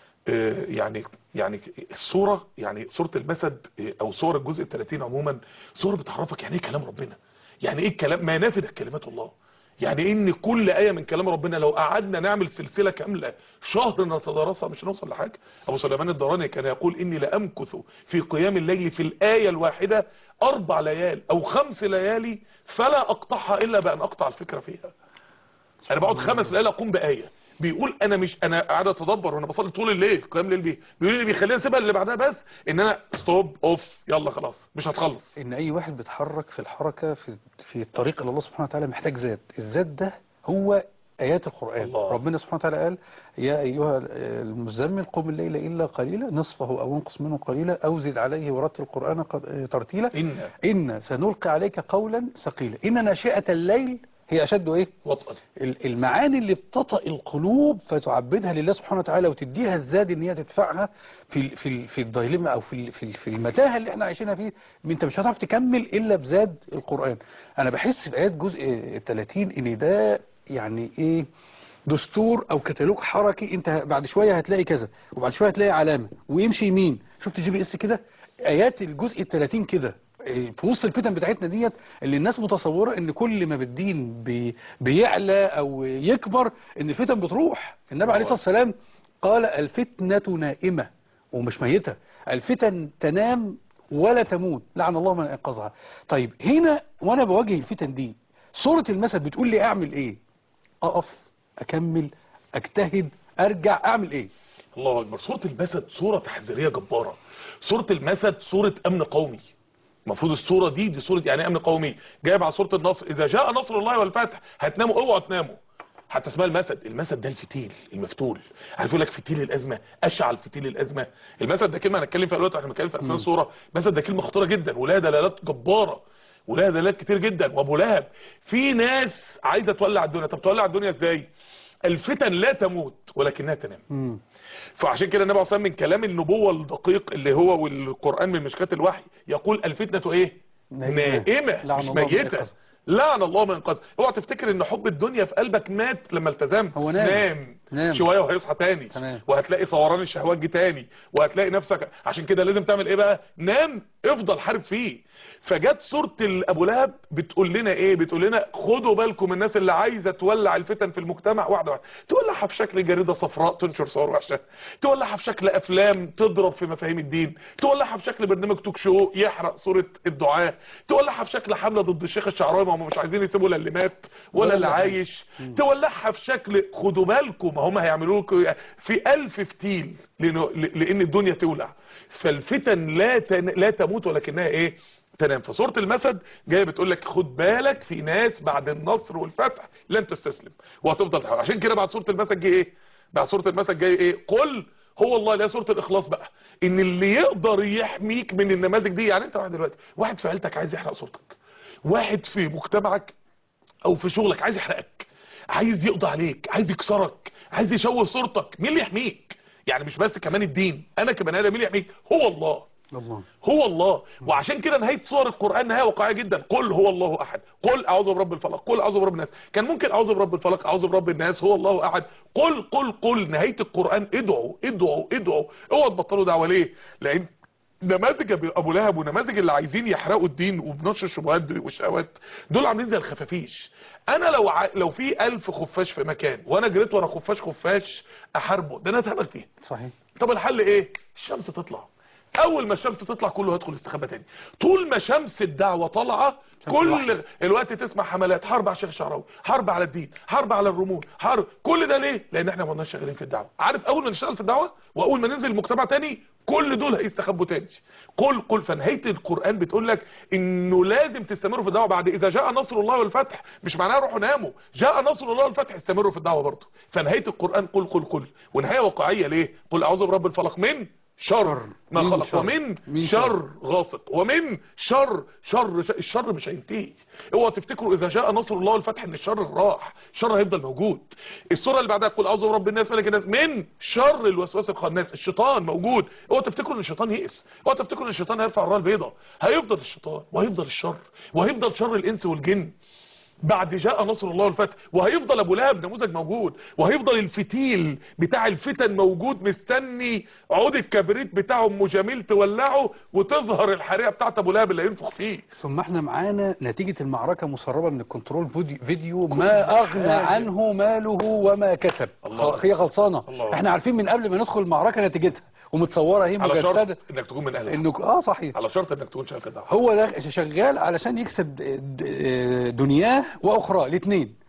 آه، يعني يعني الصورة يعني صورة المسد آه، او صور الجزء ال 30 عموما صورة بتعرفك يعني ايه كلام ربنا يعني ايه الكلام ما نافذ كلمات الله يعني ان كل آية من كلام ربنا لو قعدنا نعمل سلسلة كاملة شهر نتدارسها مش هنوصل لحاجة ابو سليمان الدراني كان يقول اني لامكث في قيام الليل في الآية الواحدة اربع ليال او خمس ليالي فلا اقطعها الا بان اقطع الفكرة فيها انا بقعد خمس ليالي اقوم بآية بيقول انا مش انا قاعد اتدبر وانا بصلي طول الليل قيام الليل بيه بيقول لي بيخليني اسيبها اللي بعدها بس ان انا ستوب اوف يلا خلاص مش هتخلص ان اي واحد بيتحرك في الحركة في في الطريق اللي الله سبحانه وتعالى محتاج ذات الذات ده هو ايات القرآن الله. ربنا سبحانه وتعالى قال يا ايها المزمل قم الليل الا قليلا نصفه او انقص منه قليلا او زد عليه ورتل القرآن قد- ترتيلا ان ان سنلقي عليك قولا ثقيلا ان ناشئة الليل هي اشد ايه وطئا ال- المعاني اللي بتطأ القلوب فتعبدها لله سبحانه وتعالى وتديها الزاد ان هي تدفعها في ال- في ال- في الدايلما او في ال- في ال- في المتاهه اللي احنا عايشينها فيه انت مش هتعرف تكمل الا بزاد القران انا بحس في ايات جزء 30 ان ده يعني ايه دستور او كتالوج حركي انت بعد شويه هتلاقي كذا وبعد شويه هتلاقي علامه ويمشي يمين شفت جي بي اس كده ايات الجزء ال 30 كده إيه، في وسط الفتن بتاعتنا ديت اللي الناس متصوره ان كل ما بالدين بي بيعلى او يكبر ان الفتن بتروح النبي عليه الصلاه والسلام قال الفتنه نائمه ومش ميته الفتن تنام ولا تموت لعن الله من انقذها طيب هنا وانا بواجه الفتن دي سوره المثل بتقول لي اعمل ايه اقف اكمل اجتهد ارجع اعمل ايه الله اكبر سوره المسد سوره تحذيريه جباره سوره المسد سوره امن قومي المفروض السوره دي دي سوره يعني امن قومي جايب على سوره النصر اذا جاء نصر الله والفتح هتناموا اوعوا تناموا حتى اسمها المسد المسد ده الفتيل المفتول عارف يقول لك فتيل الازمه اشعل فتيل الازمه المسد ده كلمه هنتكلم فيها دلوقتي احنا بنتكلم في اسماء السوره المسد ده كلمه خطيره جدا ولها دلالات جباره ولها دلالات كتير جدا وابو لهب في ناس عايزه تولع الدنيا طب تولع الدنيا ازاي الفتن لا تموت ولكنها تنام مم. فعشان كده النبي عليه الصلاه والسلام من كلام النبوه الدقيق اللي هو والقران من مشكات الوحي يقول الفتنه ايه نائمة. نائمه لعن مش الله من ميته أيقظ. لعن الله من انقذ اوعى تفتكر ان حب الدنيا في قلبك مات لما التزمت هو نام. نام, نام. شويه وهيصحى تاني تمام. وهتلاقي ثوران الشهوات جه تاني وهتلاقي نفسك عشان كده لازم تعمل ايه بقى نام افضل حارب فيه فجت سوره ابو لهب بتقول لنا ايه بتقول لنا خدوا بالكم من الناس اللي عايزه تولع الفتن في المجتمع واحده واحده تولعها في شكل جريده صفراء تنشر صور وحشه تولعها في شكل افلام تضرب في مفاهيم الدين تولعها في شكل برنامج توك شو يحرق صوره الدعاه تولعها في شكل حمله ضد الشيخ الشعراوي ما هم مش عايزين يسيبوا لا اللي مات ولا ولا اللي اللي عايش تولعها في شكل خدوا بالكم ما هم هيعملوا لكم في ألف فتيل لأنه- لان الدنيا تولع فالفتن لا تن... لا تموت ولكنها ايه تنام فسوره المسد جايه بتقول لك خد بالك في ناس بعد النصر والفتح لن تستسلم وهتفضل تحاول عشان كده بعد سوره المسد جه ايه بعد سوره المسد جاي ايه قل هو الله لا سوره الاخلاص بقى ان اللي يقدر يحميك من النماذج دي يعني انت واحد دلوقتي واحد في عيلتك عايز يحرق صورتك واحد في مجتمعك او في شغلك عايز يحرقك عايز يقضي عليك عايز يكسرك عايز يشوه صورتك مين اللي يحميك يعني مش بس كمان الدين انا كبني ادم مين اللي يحميك هو الله الله هو الله وعشان كده نهايه سور القران نهايه واقعيه جدا قل هو الله احد قل اعوذ برب الفلق قل اعوذ برب الناس كان ممكن اعوذ برب الفلق اعوذ برب الناس هو الله احد قل قل قل نهايه القران ادعوا ادعوا ادعوا اوعوا تبطلوا دعوه ليه لان نماذج أبي- ابو لهب ونماذج اللي عايزين يحرقوا الدين وبنشر الشبهات دي والشهوات دول عاملين زي الخفافيش انا لو ع... لو في ألف خفاش في مكان وانا جريت ورا خفاش خفاش احاربه ده انا اتهبل فيه صحيح طب الحل ايه الشمس تطلع اول ما الشمس تطلع كله هيدخل استخبى تاني طول ما شمس الدعوه طالعه شمس كل الوحي. الوقت تسمع حملات حرب على الشيخ الشعراوي حرب على الدين حرب على الرموز حرب كل ده ليه لان احنا ما كناش شغالين في الدعوه عارف اول ما نشتغل في الدعوه واول ما ننزل المجتمع تاني كل دول هيستخبوا تاني قل قل فنهايه القران بتقول لك انه لازم تستمروا في الدعوه بعد اذا جاء نصر الله والفتح مش معناها روحوا ناموا جاء نصر الله والفتح استمروا في الدعوه برضه فنهايه القران قل قل قل ونهايه واقعيه ليه قل اعوذ برب الفلق من شر ما من خلق شر. ومن من شر غاسق ومن شر شر ش- الشر مش هينتهي اوعوا تفتكروا اذا جاء نصر الله والفتح ان الشر راح الشر هيفضل موجود السوره اللي بعدها قل اعوذ برب الناس ملك الناس من شر الوسواس الخناس الشيطان موجود اوعوا تفتكروا ان الشيطان يئس اوعوا تفتكروا ان الشيطان هيرفع الرايه البيضاء هيفضل الشيطان وهيفضل الشر وهيفضل شر الانس والجن بعد جاء نصر الله والفتح وهيفضل ابو لهب نموذج موجود وهيفضل الفتيل بتاع الفتن موجود مستني عود الكبريت بتاعه ام جميل تولعه وتظهر الحريقه بتاعت ابو لهب اللي هينفخ فيه ثم احنا معانا نتيجة المعركة مسربة من الكنترول فيديو, فيديو ما اغنى حاجة. عنه ماله وما كسب الله. خ- هي غلطانة الله. احنا عارفين من قبل ما ندخل المعركة نتيجتها ومتصورة هي على شرط مجسدة انك تكون من اهلها انه اه صحيح على شرط انك تكون شغال الدعوه هو ده شغال علشان يكسب د- د- دنياه واخرى الاثنين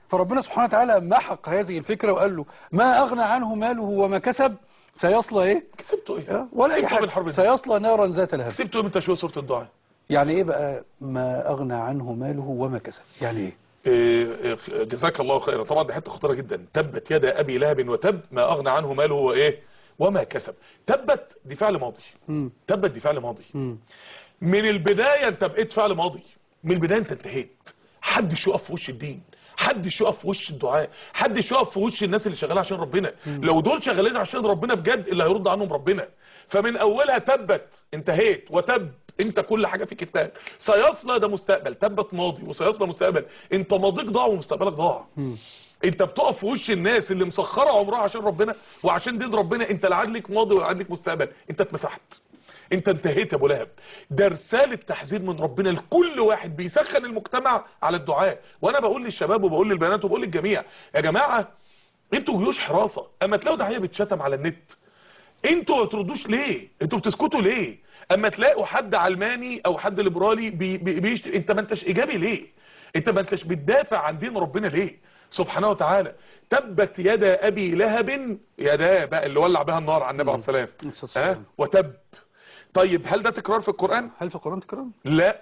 فربنا سبحانه وتعالى محق هذه الفكرة وقال له ما أغنى عنه ماله وما كسب سيصلى إيه كسبته ايه ولا أي كسبته حاجة بالحرب دي. سيصلى نارا ذات لهب كسبته امتى شويه سوره الدعاء يعني إيه بقى ما أغنى عنه ماله وما كسب يعني إيه إيه، إيه، جزاك الله خيرا طبعا دي حته خطيره جدا تبت يد ابي لهب وتب ما اغنى عنه ماله وايه وما كسب تبت دي فعل ماضي مم. تبت دي فعل ماضي مم. من البدايه انت بقيت فعل ماضي من البدايه انت انتهيت حدش يقف في وش الدين حدش يقف في وش الدعاء حدش يقف في وش الناس اللي شغاله عشان ربنا لو دول شغالين عشان ربنا بجد اللي هيرد عنهم ربنا فمن اولها تبت انتهيت وتب انت كل حاجه فيك انتهت سيصلى ده مستقبل تبت ماضي وسيصلى مستقبل انت ماضيك ضاع ومستقبلك ضاع انت بتقف في وش الناس اللي مسخره عمرها عشان ربنا وعشان دين ربنا انت لا عاد ليك ماضي ولا عاد ليك مستقبل انت اتمسحت انت انتهيت يا ابو لهب ده رساله تحذير من ربنا لكل واحد بيسخن المجتمع على الدعاء وانا بقول للشباب وبقول للبنات وبقول للجميع يا جماعه انتوا جيوش حراسه اما تلاقوا داعيه بتشتم على النت انتوا ما بتردوش ليه انتوا بتسكتوا ليه اما تلاقوا حد علماني او حد ليبرالي بي بي بيشت... انت ما انتش ايجابي ليه انت ما انتش بتدافع عن دين ربنا ليه سبحانه وتعالى تبت يدا ابي لهب يدا بقى اللي ولع بها النار على النبي عليه الصلاه الصلاة والسلام ها والسلام. وتب طيب هل ده تكرار في القران هل في القرآن تكرم لا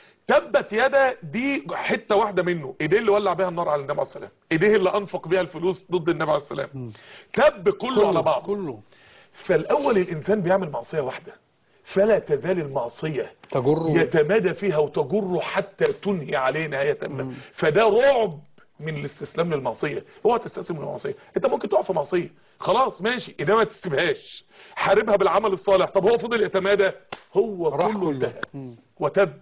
تبت يدا دي حته واحده منه ايديه اللي ولع بيها النار على النبي عليه السلام ايديه اللي انفق بيها الفلوس ضد النبي عليه السلام تب كله على بعض كله فالاول الانسان بيعمل معصيه واحده فلا تزال المعصيه تجر يتمادى فيها وتجره حتى تنهي عليه نهايه ما فده رعب من الاستسلام للمعصيه اوعى تستسلم للمعصيه انت ممكن تقع في معصيه خلاص ماشي انما ما تسيبهاش حاربها بالعمل الصالح طب هو فضل يتمادى هو راح كله كله. انتهى مم. وتب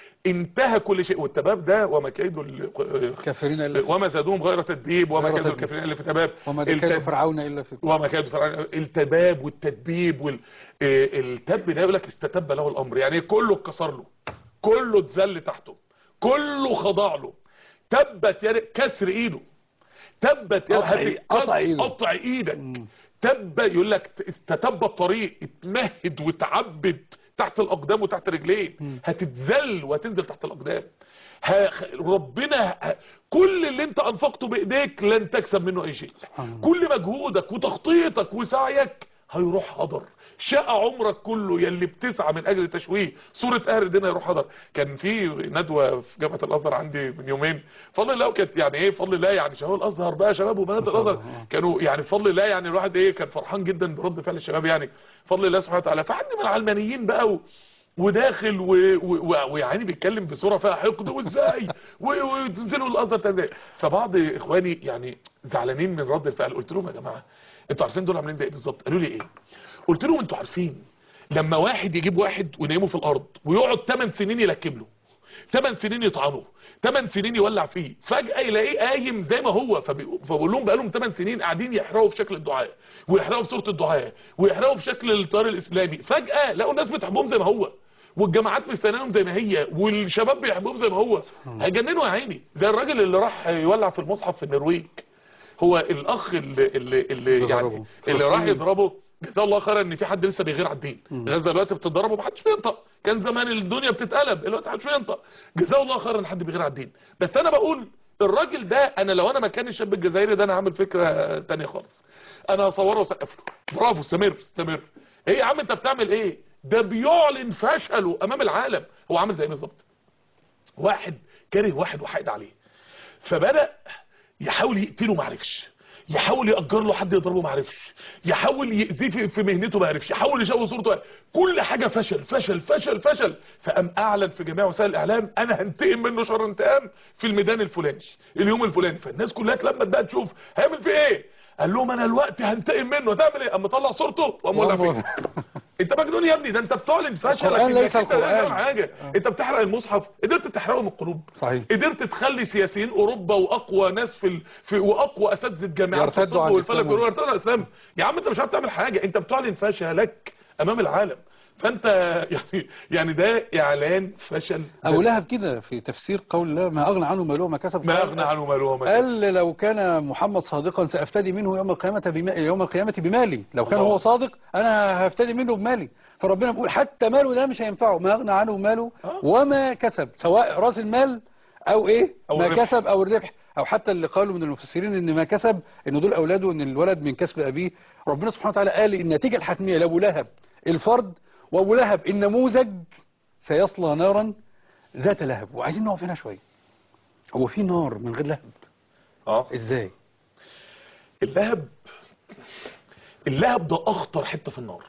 انتهى كل شيء والتباب ده وما كيد ال- كافرين إلا في- وما زادوهم غير تدبيب وما غير كيد تدبيب. الكافرين الا في تباب وما كان التد- فرعون إلا في وما كان فرعون التباب والتدبيب وال آه، التب ده يقول لك استتب له الامر يعني كله اتكسر له كله اتذل تحته كله خضع له تبت يد كسر ايده تبت يد قطع إيد- هتتكسر- قطع إيده. قطع ايدك تب يقول لك استتب الطريق اتمهد وتعبد تحت الاقدام وتحت رجلين هتتذل وهتنزل تحت الاقدام ه- ربنا ه- كل اللي انت انفقته بايديك لن تكسب منه اي شيء سبحان الله. كل مجهودك وتخطيطك وسعيك هيروح هدر شقى عمرك كله يلي بتسعى من اجل تشويه صورة اهل الدين هيروح هدر كان في ندوة في جامعة الازهر عندي من يومين فضل الله كانت يعني ايه فضل الله يعني شباب الازهر بقى شباب وبنات ما شاء الله، الازهر آه. كانوا يعني بفضل الله يعني الواحد ايه كان فرحان جدا برد فعل الشباب يعني بفضل الله سبحانه وتعالى فحد من العلمانيين بقى و وداخل و- و- و- ويعني بيتكلم بصوره فيها حقد وازاي و- وتنزلوا الازهر تاني فبعض اخواني يعني زعلانين من رد الفعل قلت لهم يا جماعه انتوا عارفين دول عاملين زي ايه بالظبط قالوا لي ايه قلت لهم انتوا عارفين لما واحد يجيب واحد وينيمه في الارض ويقعد 8 سنين يلكم له 8 سنين يطعنه 8 سنين يولع فيه فجأة يلاقيه قايم زي ما هو فبي- فبقول لهم بقالهم 8 سنين قاعدين يحرقوا في شكل الدعاء ويحرقوا في صورة الدعاء ويحرقوا في شكل التيار الإسلامي فجأة لقوا الناس بتحبهم زي ما هو والجامعات مستناهم زي ما هي والشباب بيحبوهم زي ما هو هيجننوا يا عيني زي الراجل اللي راح يولع في المصحف في النرويج هو الاخ اللي اللي, اللي اللي يعني ضربه. اللي راح فلسطيني. يضربه جزاه الله خيرا ان في حد لسه بيغير على الدين غزه دلوقتي بتتضرب ومحدش بينطق كان زمان الدنيا بتتقلب دلوقتي محدش بينطق جزاه الله خيرا ان حد بيغير على الدين بس انا بقول الراجل ده انا لو انا مكان الشاب الجزائري ده انا هعمل فكره تانية خالص انا هصوره واسقف له برافو استمر استمر ايه يا عم انت بتعمل ايه ده بيعلن فشله امام العالم هو عامل زي ايه بالظبط واحد كاره واحد وحقد عليه فبدأ يحاول يقتله ما عرفش يحاول يأجر له حد يضربه ما عرفش يحاول يأذيه في- في مهنته ما عرفش يحاول يشوه صورته كل حاجة فشل فشل فشل فشل فقام أعلن في جميع وسائل الإعلام أنا هنتقم منه شر انتقام في الميدان الفلاني اليوم الفلاني فالناس كلها اتلمت بقى تشوف هيعمل فيه ايه قال لهم انا الوقت هنتقم منه هتعمل ايه اما طلع صورته وقام ولع وقام فيه انت مجنون يا ابني ده انت بتعلن فشلك القرآن انك ليس انت لا القرآن. تعمل حاجه انت بتحرق المصحف قدرت تحرقه من القلوب صحيح قدرت تخلي سياسيين اوروبا واقوى ناس في, ال... في واقوى اساتذه جامعات في يرتدوا الطب عن والفلك الإسلام. والعلوم يرتدوا عن الاسلام يا عم انت مش عارف تعمل حاجه انت بتعلن فشلك امام العالم فانت يعني يعني ده اعلان فشل أبو لهب كده في تفسير قول الله ما أغنى عنه ماله وما كسب ما اغنى عنه ماله وما كسب. قال لو كان محمد صادقا سأفتدي منه يوم القيامة بما يوم القيامة بمالي لو كان الله. هو صادق أنا هفتدي منه بمالي فربنا بيقول حتى ماله ده مش هينفعه ما أغنى عنه ماله آه. وما كسب سواء رأس المال أو إيه أو ما الربح. كسب أو الربح او حتى اللي قالوا من المفسرين ان ما كسب ان دول اولاده ان الولد من كسب ابيه ربنا سبحانه وتعالى قال النتيجه الحتميه لابو لهب الفرد وابو لهب النموذج سيصلى نارا ذات لهب وعايزين نقف هنا شويه هو في نار من غير لهب اه ازاي اللهب اللهب ده اخطر حته في النار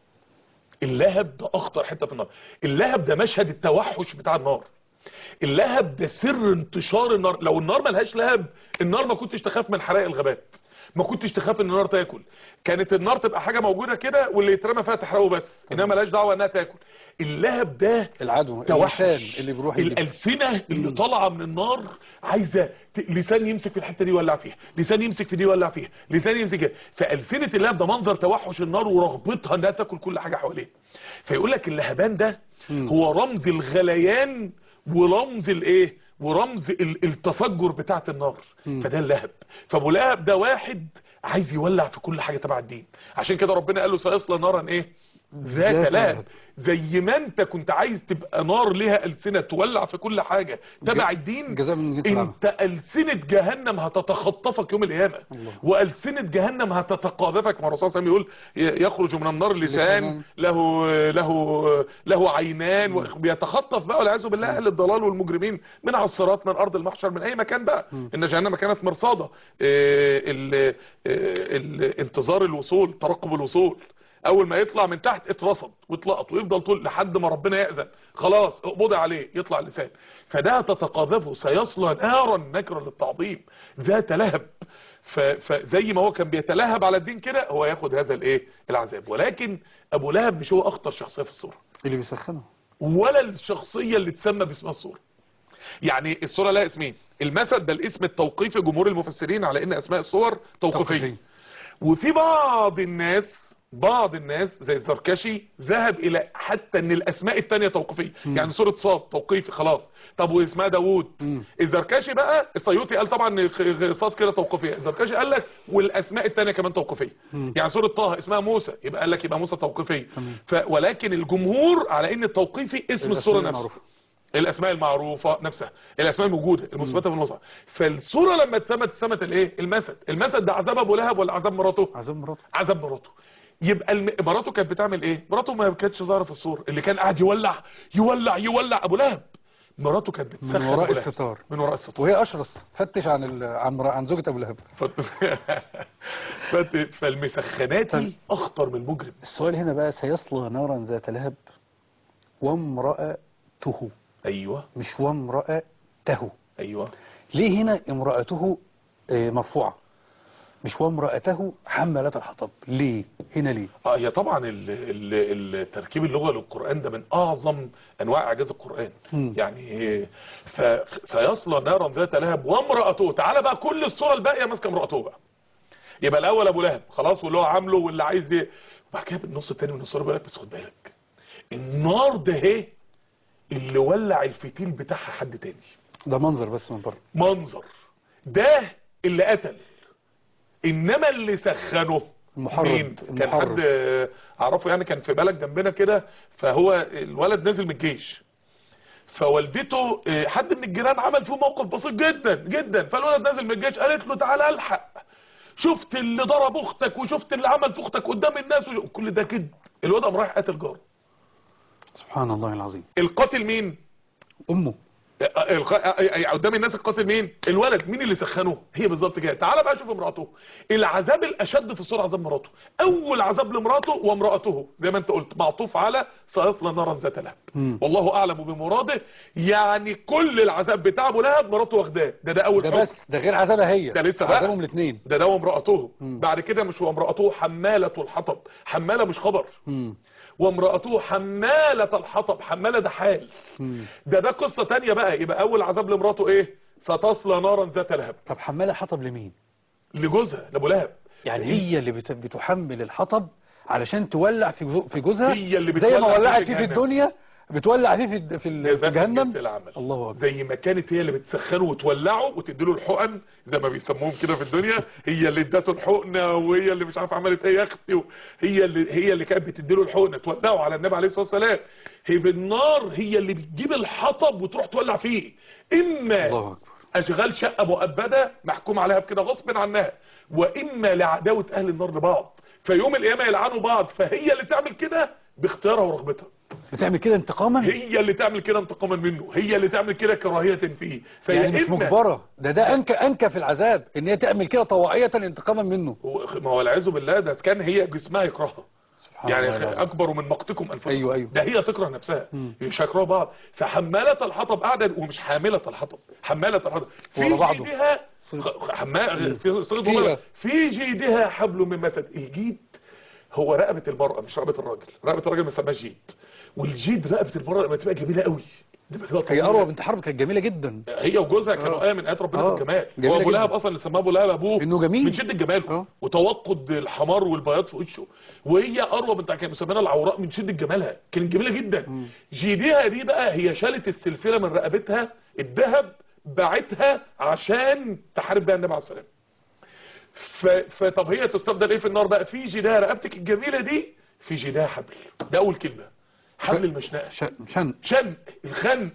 اللهب ده اخطر حته في النار اللهب ده مشهد التوحش بتاع النار اللهب ده سر انتشار النار لو النار ملهاش لهب النار ما كنتش تخاف من حرائق الغابات ما كنتش تخاف ان النار تاكل كانت النار تبقى حاجه موجوده كده واللي يترمى فيها تحرقه بس انما ملهاش دعوه انها تاكل اللهب ده العدو توحش اللسان اللي بيروح يجيب. الألسنة اللي طالعة من النار عايزة ت- لسان يمسك في الحتة دي يولع فيها لسان يمسك في دي يولع فيها لسان يمسك فيها. فألسنة اللهب ده منظر توحش النار ورغبتها انها تاكل كل حاجة حواليها فيقول لك اللهبان ده هو رمز الغليان ورمز الايه ورمز ال- التفجر بتاعت النار فده اللهب فابو لهب ده واحد عايز يولع في كل حاجة تبع الدين عشان كده ربنا قال له سيصلى نارا ايه ذات ذات لهب لهب. زي ما انت كنت عايز تبقى نار ليها ألسنة تولع في كل حاجة تبع ج- الدين جزاء من جنس العمل. انت ألسنة جهنم هتتخطفك يوم القيامة الله. وألسنة جهنم هتتقاذفك ما الرسول صلى الله عليه وسلم يقول ي- يخرج من النار لسان لسان. له له له عينان وبيتخطف بقى والعياذ بالله اهل الضلال والمجرمين من على الصراط من ارض المحشر من اي مكان بقى ان جهنم كانت مرصاده آه، ال- آه، ال- انتظار الوصول ترقب الوصول اول ما يطلع من تحت اترصد واتلقط ويفضل طول لحد ما ربنا يأذن خلاص اقبضي عليه يطلع اللسان فده تتقاذفه سيصلى نارا نكرا للتعظيم ذات لهب ف- فزي ما هو كان بيتلهب على الدين كده هو ياخد هذا الايه العذاب ولكن ابو لهب مش هو اخطر شخصيه في الصوره اللي بيسخنه ولا الشخصيه اللي تسمى باسمها الصوره يعني الصوره لها اسمين المثل ده الاسم التوقيفي جمهور المفسرين على ان اسماء الصور توقيفيه توقيفية. وفي بعض الناس بعض الناس زي الزركشي ذهب الى حتى ان الاسماء التانية توقيفية يعني سورة صاد توقيفي خلاص طب واسمها داوود مم. الزركشي بقى السيوطي قال طبعا خ- خ- صاد كده توقيفية الزركشي قال لك والاسماء التانية كمان توقيفية يعني سورة طه اسمها موسى يبقى قال لك يبقى موسى توقيفية ف ولكن الجمهور على ان التوقيفي اسم السورة الأسماء نفسها المعروفة. الاسماء المعروفة نفسها الاسماء الموجودة المثبتة في المصحف فالسورة لما اتسمت اتسمت الايه المسد المسد ده عذاب ابو لهب ولا عذاب مراته عذاب مراته عذاب مراته يبقى الم... مراته كانت بتعمل ايه مراته ما كانتش ظاهره في الصوره اللي كان قاعد يولع يولع يولع ابو لهب مراته كانت بتسخن من وراء أبو لهب. الستار. من وراء الستار وهي اشرس فتش عن ال... عن مرا... عن زوجة ابو لهب ف... فت... فالمسخناتي اخطر من المجرم السؤال هنا بقى سيصلى نارا ذات لهب وامرأته ايوه مش وامرأته ايوه ليه هنا امرأته آه، مرفوعة مش وامرأته حملت الحطب ليه هنا ليه اه هي طبعا ال... ال... التركيب اللغه للقران ده من اعظم انواع اعجاز القران مم. يعني فسيصلى نارا ذات لهب وامراته تعالى بقى كل الصوره الباقيه ماسكه امراته بقى يبقى الاول ابو لهب خلاص واللي هو عامله واللي عايز ي- وبعد كده بالنص التاني من الصوره بالك بس خد بالك النار ده اهي اللي ولع الفتيل بتاعها حد تاني ده منظر بس من بره منظر ده اللي قتل انما اللي سخنه المحرض. مين كان المحرض. حد آه، اعرفه يعني كان في بلد جنبنا كده فهو الولد نازل من الجيش فوالدته آه، حد من الجيران عمل فيه موقف بسيط جدا جدا فالولد نازل من الجيش قالت له تعالى الحق شفت اللي ضرب اختك وشفت اللي عمل في اختك قدام الناس وكل ده كده الواد قام رايح قتل جاره سبحان الله العظيم القاتل مين امه الق- قدام الناس القاتل مين الولد مين اللي سخنه هي بالظبط كده تعال بقى شوف امراته العذاب الاشد في الصوره عذاب مراته اول عذاب لمراته وامراته زي ما انت قلت معطوف على سيصلى نارا ذات لهب مم. والله اعلم بمراده يعني كل العذاب بتاع ابو لهب مراته واخداه ده ده اول ده حكم. بس ده غير عذابها هي ده لسه بقى عذابهم الاثنين ده ده وامراته بعد كده مش وامراته حماله الحطب حماله مش خبر وامرأته حمالة الحطب حمالة ده حال ده ده قصة تانية بقى يبقى أول عذاب لمراته إيه ستصلى نارا ذات لهب طب حمالة حطب لمين لجوزها لأبو لهب يعني هي اللي بت- بتحمل الحطب علشان تولع في جو- في جوزها هي اللي زي ما بتولع فيه ولعت في فيه في جهنم. الدنيا بتولع فيه في في, ال- في جزاء من جهنم جنس العمل الله اكبر زي ما كانت هي اللي بتسخنه وتولعه وتديله الحقن زي ما بيسموهم كده في الدنيا هي اللي ادته الحقنه وهي اللي مش عارف عملت ايه يا اختي و- هي اللي هي اللي كانت بتديله الحقنه تولعه على النبي عليه الصلاه والسلام هي في النار هي اللي بتجيب الحطب وتروح تولع فيه اما الله اكبر اشغال شقه مؤبده محكوم عليها بكده غصب عنها واما لعداوه اهل النار لبعض فيوم القيامه يلعنوا بعض فهي اللي تعمل كده باختيارها ورغبتها بتعمل كده انتقاما هي اللي تعمل كده انتقاما منه هي اللي تعمل كده كراهيه فيه فهي يعني مش إما- مجبرة ده ده انكى انكى في العذاب ان هي تعمل كده طوعية انتقاما منه هو- ما هو والعياذ بالله ده كان هي جسمها يكرهها سبحان يعني الله خ- العظيم. اكبر من مقتكم انفسكم أيوة، أيوة. ده هي تكره نفسها مش هيكرهوا بعض فحماله الحطب قاعده ومش حامله الحطب حماله الحطب في ورا بعضه. جيدها صيغ. خ- حما في صيغه كتيرة. مبالغة. في جيدها حبل من مسد الجيد هو رقبه المراه مش رقبه الراجل رقبه الراجل ما اسمهاش جيد والجيد رقبه المراه لما تبقى جميله قوي لما تبقى هي طويلة. اروى بنت حرب كانت جميلة جدا هي وجوزها كانوا آه. ايه من ايات ربنا آه. في الجمال جميلة هو ابو لهب جدا. اصلا اللي سماه ابو لهب ابوه إنه جميل. من شده جماله آه. وتوقد الحمار والبياض في وشه وهي اروى بنت كان مسمينها العوراء من شده جمالها كانت جميله جدا جيديها دي بقى هي شالت السلسله من رقبتها الذهب باعتها عشان تحارب بيها النبي عليه الصلاه والسلام ف- فطب هي تستبدل ايه في النار بقى في جداها رقبتك الجميله دي في جداها حبل ده اول كلمه حبل المشنقه ش- شن شنق الخنق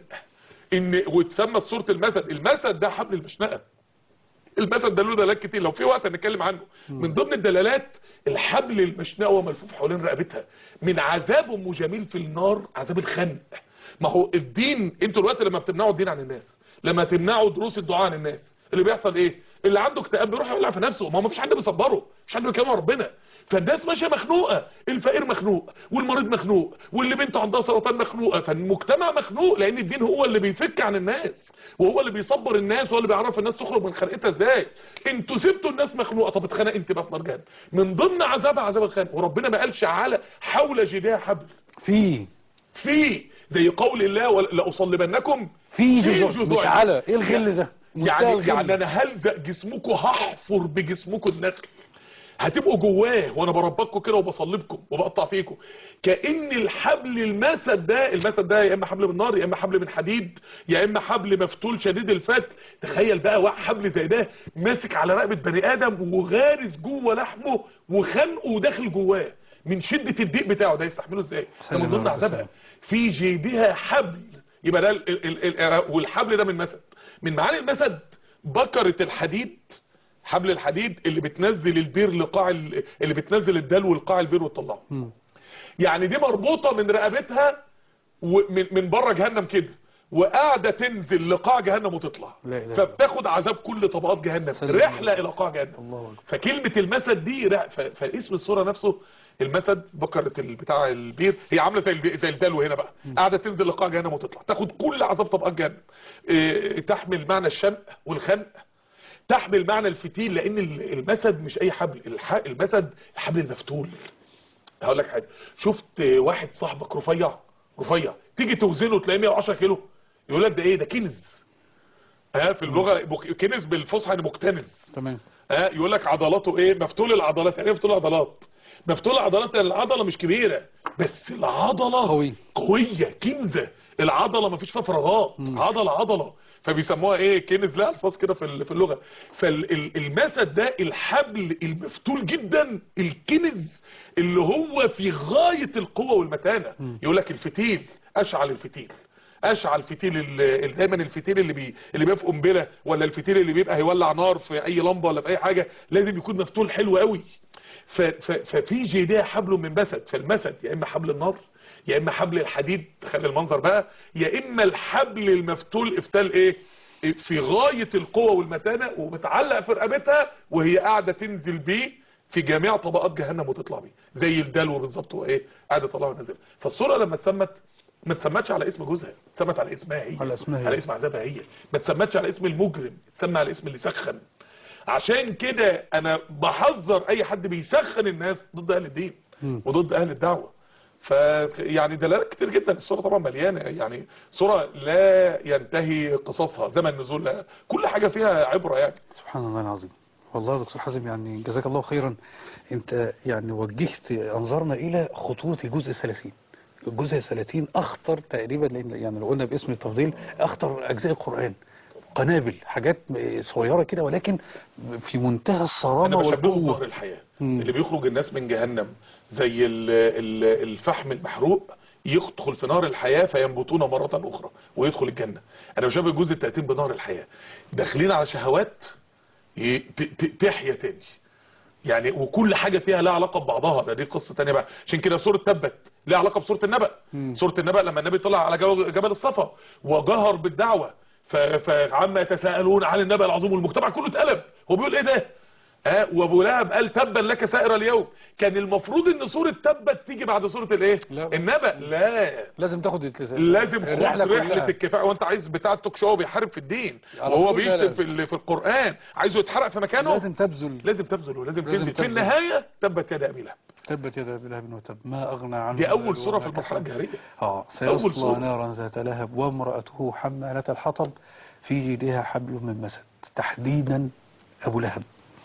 ان وتسمى سوره المسد المسد ده حبل المشنقه المسد ده له دلالات كتير لو في وقت هنتكلم عنه من ضمن الدلالات الحبل المشنقه وهو ملفوف حوالين رقبتها من عذاب ام جميل في النار عذاب الخنق ما هو الدين انتوا دلوقتي لما بتمنعوا الدين عن الناس لما تمنعوا دروس الدعاء عن الناس اللي بيحصل ايه اللي عنده اكتئاب بيروح يولع في نفسه ما هو مفيش حد بيصبره مفيش حد بيكلم ربنا فالناس ماشيه مخنوقه الفقير مخنوق والمريض مخنوق واللي بنته عندها سرطان مخنوقه فالمجتمع مخنوق لان الدين هو اللي بيفك عن الناس وهو اللي بيصبر الناس وهو اللي بيعرف الناس تخرج من خلقتها ازاي انتوا سبتوا الناس مخنوقه طب اتخنق انت بقى في نار جهنم من ضمن عذابها عذاب الخنق وربنا ما قالش على حول جدها حبل في في زي قول الله ولا- لاصلبنكم في في جزء جذوع مش على ايه الغل ده منتهى يعني الغل. يعني انا هلزق جسمكم هحفر بجسمكم النخل هتبقوا جواه وانا بربطكم كده وبصلبكم وبقطع فيكم كان الحبل المسد ده المسد ده يا اما حبل من نار يا اما حبل من حديد يا اما حبل مفتول شديد الفتل تخيل بقى واحد حبل زي ده ماسك على رقبه بني ادم وغارس جوه لحمه وخنقه وداخل جواه من شده الضيق بتاعه ده يستحمله ازاي ده من ضمن عذابها في جيدها حبل يبقى ده ال ال ال والحبل ده من مسد من معاني المسد بكرة الحديد حبل الحديد اللي بتنزل البير لقاع ال- اللي بتنزل الدلو لقاع البير وتطلعه يعني دي مربوطة من رقبتها ومن من بره جهنم كده وقاعدة تنزل لقاع جهنم وتطلع لا إله إلا فبتاخد عذاب كل طبقات جهنم سلام رحلة الى قاع جهنم الله أكبر. فكلمة المسد دي رح- ف- فاسم الصورة نفسه المسد بكرة ال- بتاع البير هي عاملة زي البي- زي الدلو هنا بقى قاعدة تنزل لقاع جهنم وتطلع تاخد كل عذاب طبقات جهنم إيه، تحمل معنى الشنق والخنق تحمل معنى الفتيل لان ال- المسد مش اي حبل الح- المسد الحبل المفتول هقول لك حاجه شفت واحد صاحبك رفيع رفيع تيجي توزنه تلاقيه 110 كيلو يقول لك ده ايه ده كنز ها في اللغه مك- كنز بالفصحى يعني مكتنز تمام ها يقول لك عضلاته ايه مفتول العضلات يعني ايه مفتول العضلات مفتول العضلات يعني العضله مش كبيره بس العضله قوي. قويه كنزه العضله ما فيش فيها فراغات عضله عضله فبيسموها ايه كنز لا الفاظ كده في ال- في اللغه فالمسد ده الحبل المفتول جدا الكنز اللي هو في غايه القوه والمتانه يقول لك الفتيل اشعل الفتيل اشعل فتيل ال- ال- دايما الفتيل اللي بي اللي بيبقى في قنبله ولا الفتيل اللي بيبقى هيولع نار في اي لمبه ولا في اي حاجه لازم يكون مفتول حلو قوي ف- ف- ففي جيداه حبل من مسد فالمسد يا اما حبل النار يا اما حبل الحديد خلي المنظر بقى يا اما الحبل المفتول افتال ايه في غايه القوه والمتانه ومتعلق في رقبتها وهي قاعده تنزل بيه في جميع طبقات جهنم وتطلع بيه زي الدلو بالظبط وايه قاعده تطلع ونازل فالصوره لما اتسمت ما اتسمتش على اسم جوزها اتسمت على اسمها هي على اسمها هي. على اسم عذابها هي ما اتسمتش على اسم المجرم اتسمى على اسم اللي سخن عشان كده انا بحذر اي حد بيسخن الناس ضد اهل الدين وضد اهل الدعوه ف يعني دلالات كتير جدا الصوره طبعا مليانه يعني صوره لا ينتهي قصصها زمن نزولها كل حاجه فيها عبره يعني سبحان الله العظيم والله يا دكتور حازم يعني جزاك الله خيرا انت يعني وجهت انظارنا الى خطوره الجزء 30 الجزء 30 اخطر تقريبا لان يعني لو قلنا باسم التفضيل اخطر اجزاء القران قنابل حاجات صغيره كده ولكن في منتهى انا الصرامه بشبهه بنهر والقوه الحياه مم. اللي بيخرج الناس من جهنم زي ال- ال- الفحم المحروق يدخل في نار الحياة فينبتون مرة أخرى ويدخل الجنة أنا بشبه الجزء التأتين بنار الحياة داخلين على شهوات ي- ت- ت- تحيا تاني يعني وكل حاجة فيها لها علاقة ببعضها ده دي قصة تانية بقى عشان كده سورة تبت لها علاقة بسورة النبأ سورة النبأ لما النبي طلع على جبل جبل الصفا وجهر بالدعوة ف- فعما يتساءلون عن النبأ العظيم والمجتمع كله اتقلب هو بيقول ايه ده ها وابو لهب قال تبا لك سائر اليوم كان المفروض ان سورة تبت تيجي بعد سورة الايه لا. النبأ لا لازم تاخد التس- لازم خد الرحلة رحلة كلها. الكفاح وانت عايز بتاع التوك شو بيحارب في الدين على وهو طول بيشتم لازم. في ال- في القرآن عايزه يتحرق في مكانه لازم تبذل لازم تبذل ولازم لازم تنزل في تبذل. النهاية تبت يد ابي لهب تبت يدا ابي لهب وتب ما اغنى عنه دي اول ماله سورة في وما المرحلة كسب. الجاهلية اه أول سيصلى سورة. نارا ذات لهب وامرأته حمالة الحطب في جيدها حبل من مسد تحديدا أبو لهب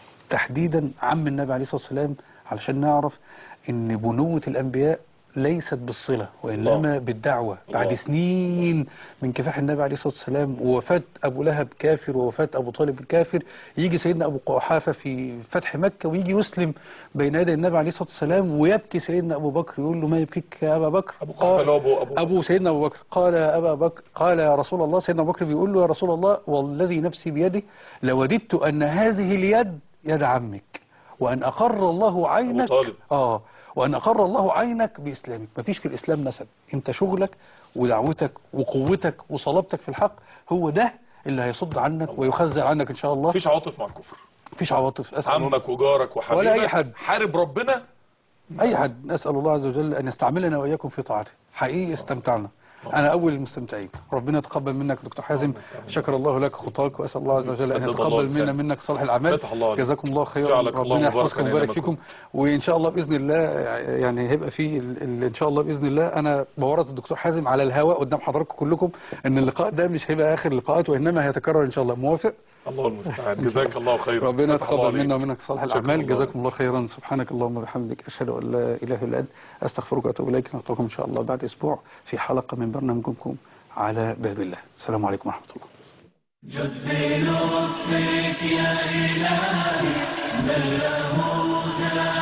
تحديدا عم النبي عليه الصلاة والسلام علشان نعرف ان بنوة الأنبياء ليست بالصلة وإنما الله. بالدعوة بعد الله. سنين من كفاح النبي عليه الصلاة والسلام ووفاة أبو لهب كافر ووفاة أبو طالب كافر يجي سيدنا أبو قحافة في فتح مكة ويجي يسلم بين يدي النبي عليه الصلاة والسلام ويبكي سيدنا أبو بكر يقول له ما يبكيك يا أبا بكر ابو قحافة اللي هو ابو ابو أبو سيدنا أبو بكر قال يا أبا بكر قال يا رسول الله سيدنا أبو بكر بيقول له يا رسول الله والذي نفسي بيده لوددت أن هذه اليد يد عمك وأن أقر الله عينك طالب. آه وأن أقر الله عينك بإسلامك مفيش في الإسلام نسب أنت شغلك ودعوتك وقوتك وصلابتك في الحق هو ده اللي هيصد عنك ويخزل عنك إن شاء الله مفيش عاطف مع الكفر مفيش عواطف أسأل الله عمك وجارك وحبيبك ولا أي حد. حارب ربنا أي حد نسأل الله عز وجل أن يستعملنا وإياكم في طاعته حقيقي استمتعنا أنا أول المستمتعين ربنا يتقبل منك دكتور حازم شكر الله لك خطاك وأسأل الله عز وجل أن سدد الله يتقبل منا لسانك. منك صالح الأعمال فتح الله عليك. جزاكم الله خيرا جعلك الله ربنا مباركا يحفظكم ويبارك أينما فيكم وإن شاء الله بإذن الله يعني هيبقى في ال- ال- إن شاء الله بإذن الله أنا بورط الدكتور حازم على الهواء قدام حضراتكم كلكم إن اللقاء ده مش هيبقى آخر لقاءات وإنما هيتكرر إن شاء الله موافق الله المستعان جزاك الله خيرا ربنا فتح الله يتقبل عليك. منا ومنك صالح شكرا الأعمال الله. جزاكم الله خيرا سبحانك اللهم وبحمدك أشهد أن لا إله إلا أنت أستغفرك وأتوب إليك نلقاكم إن شاء الله بعد أسبوع في حلقة من برنامجكم على باب الله السلام عليكم ورحمة الله جد بلطفك يا إلهي من له زاد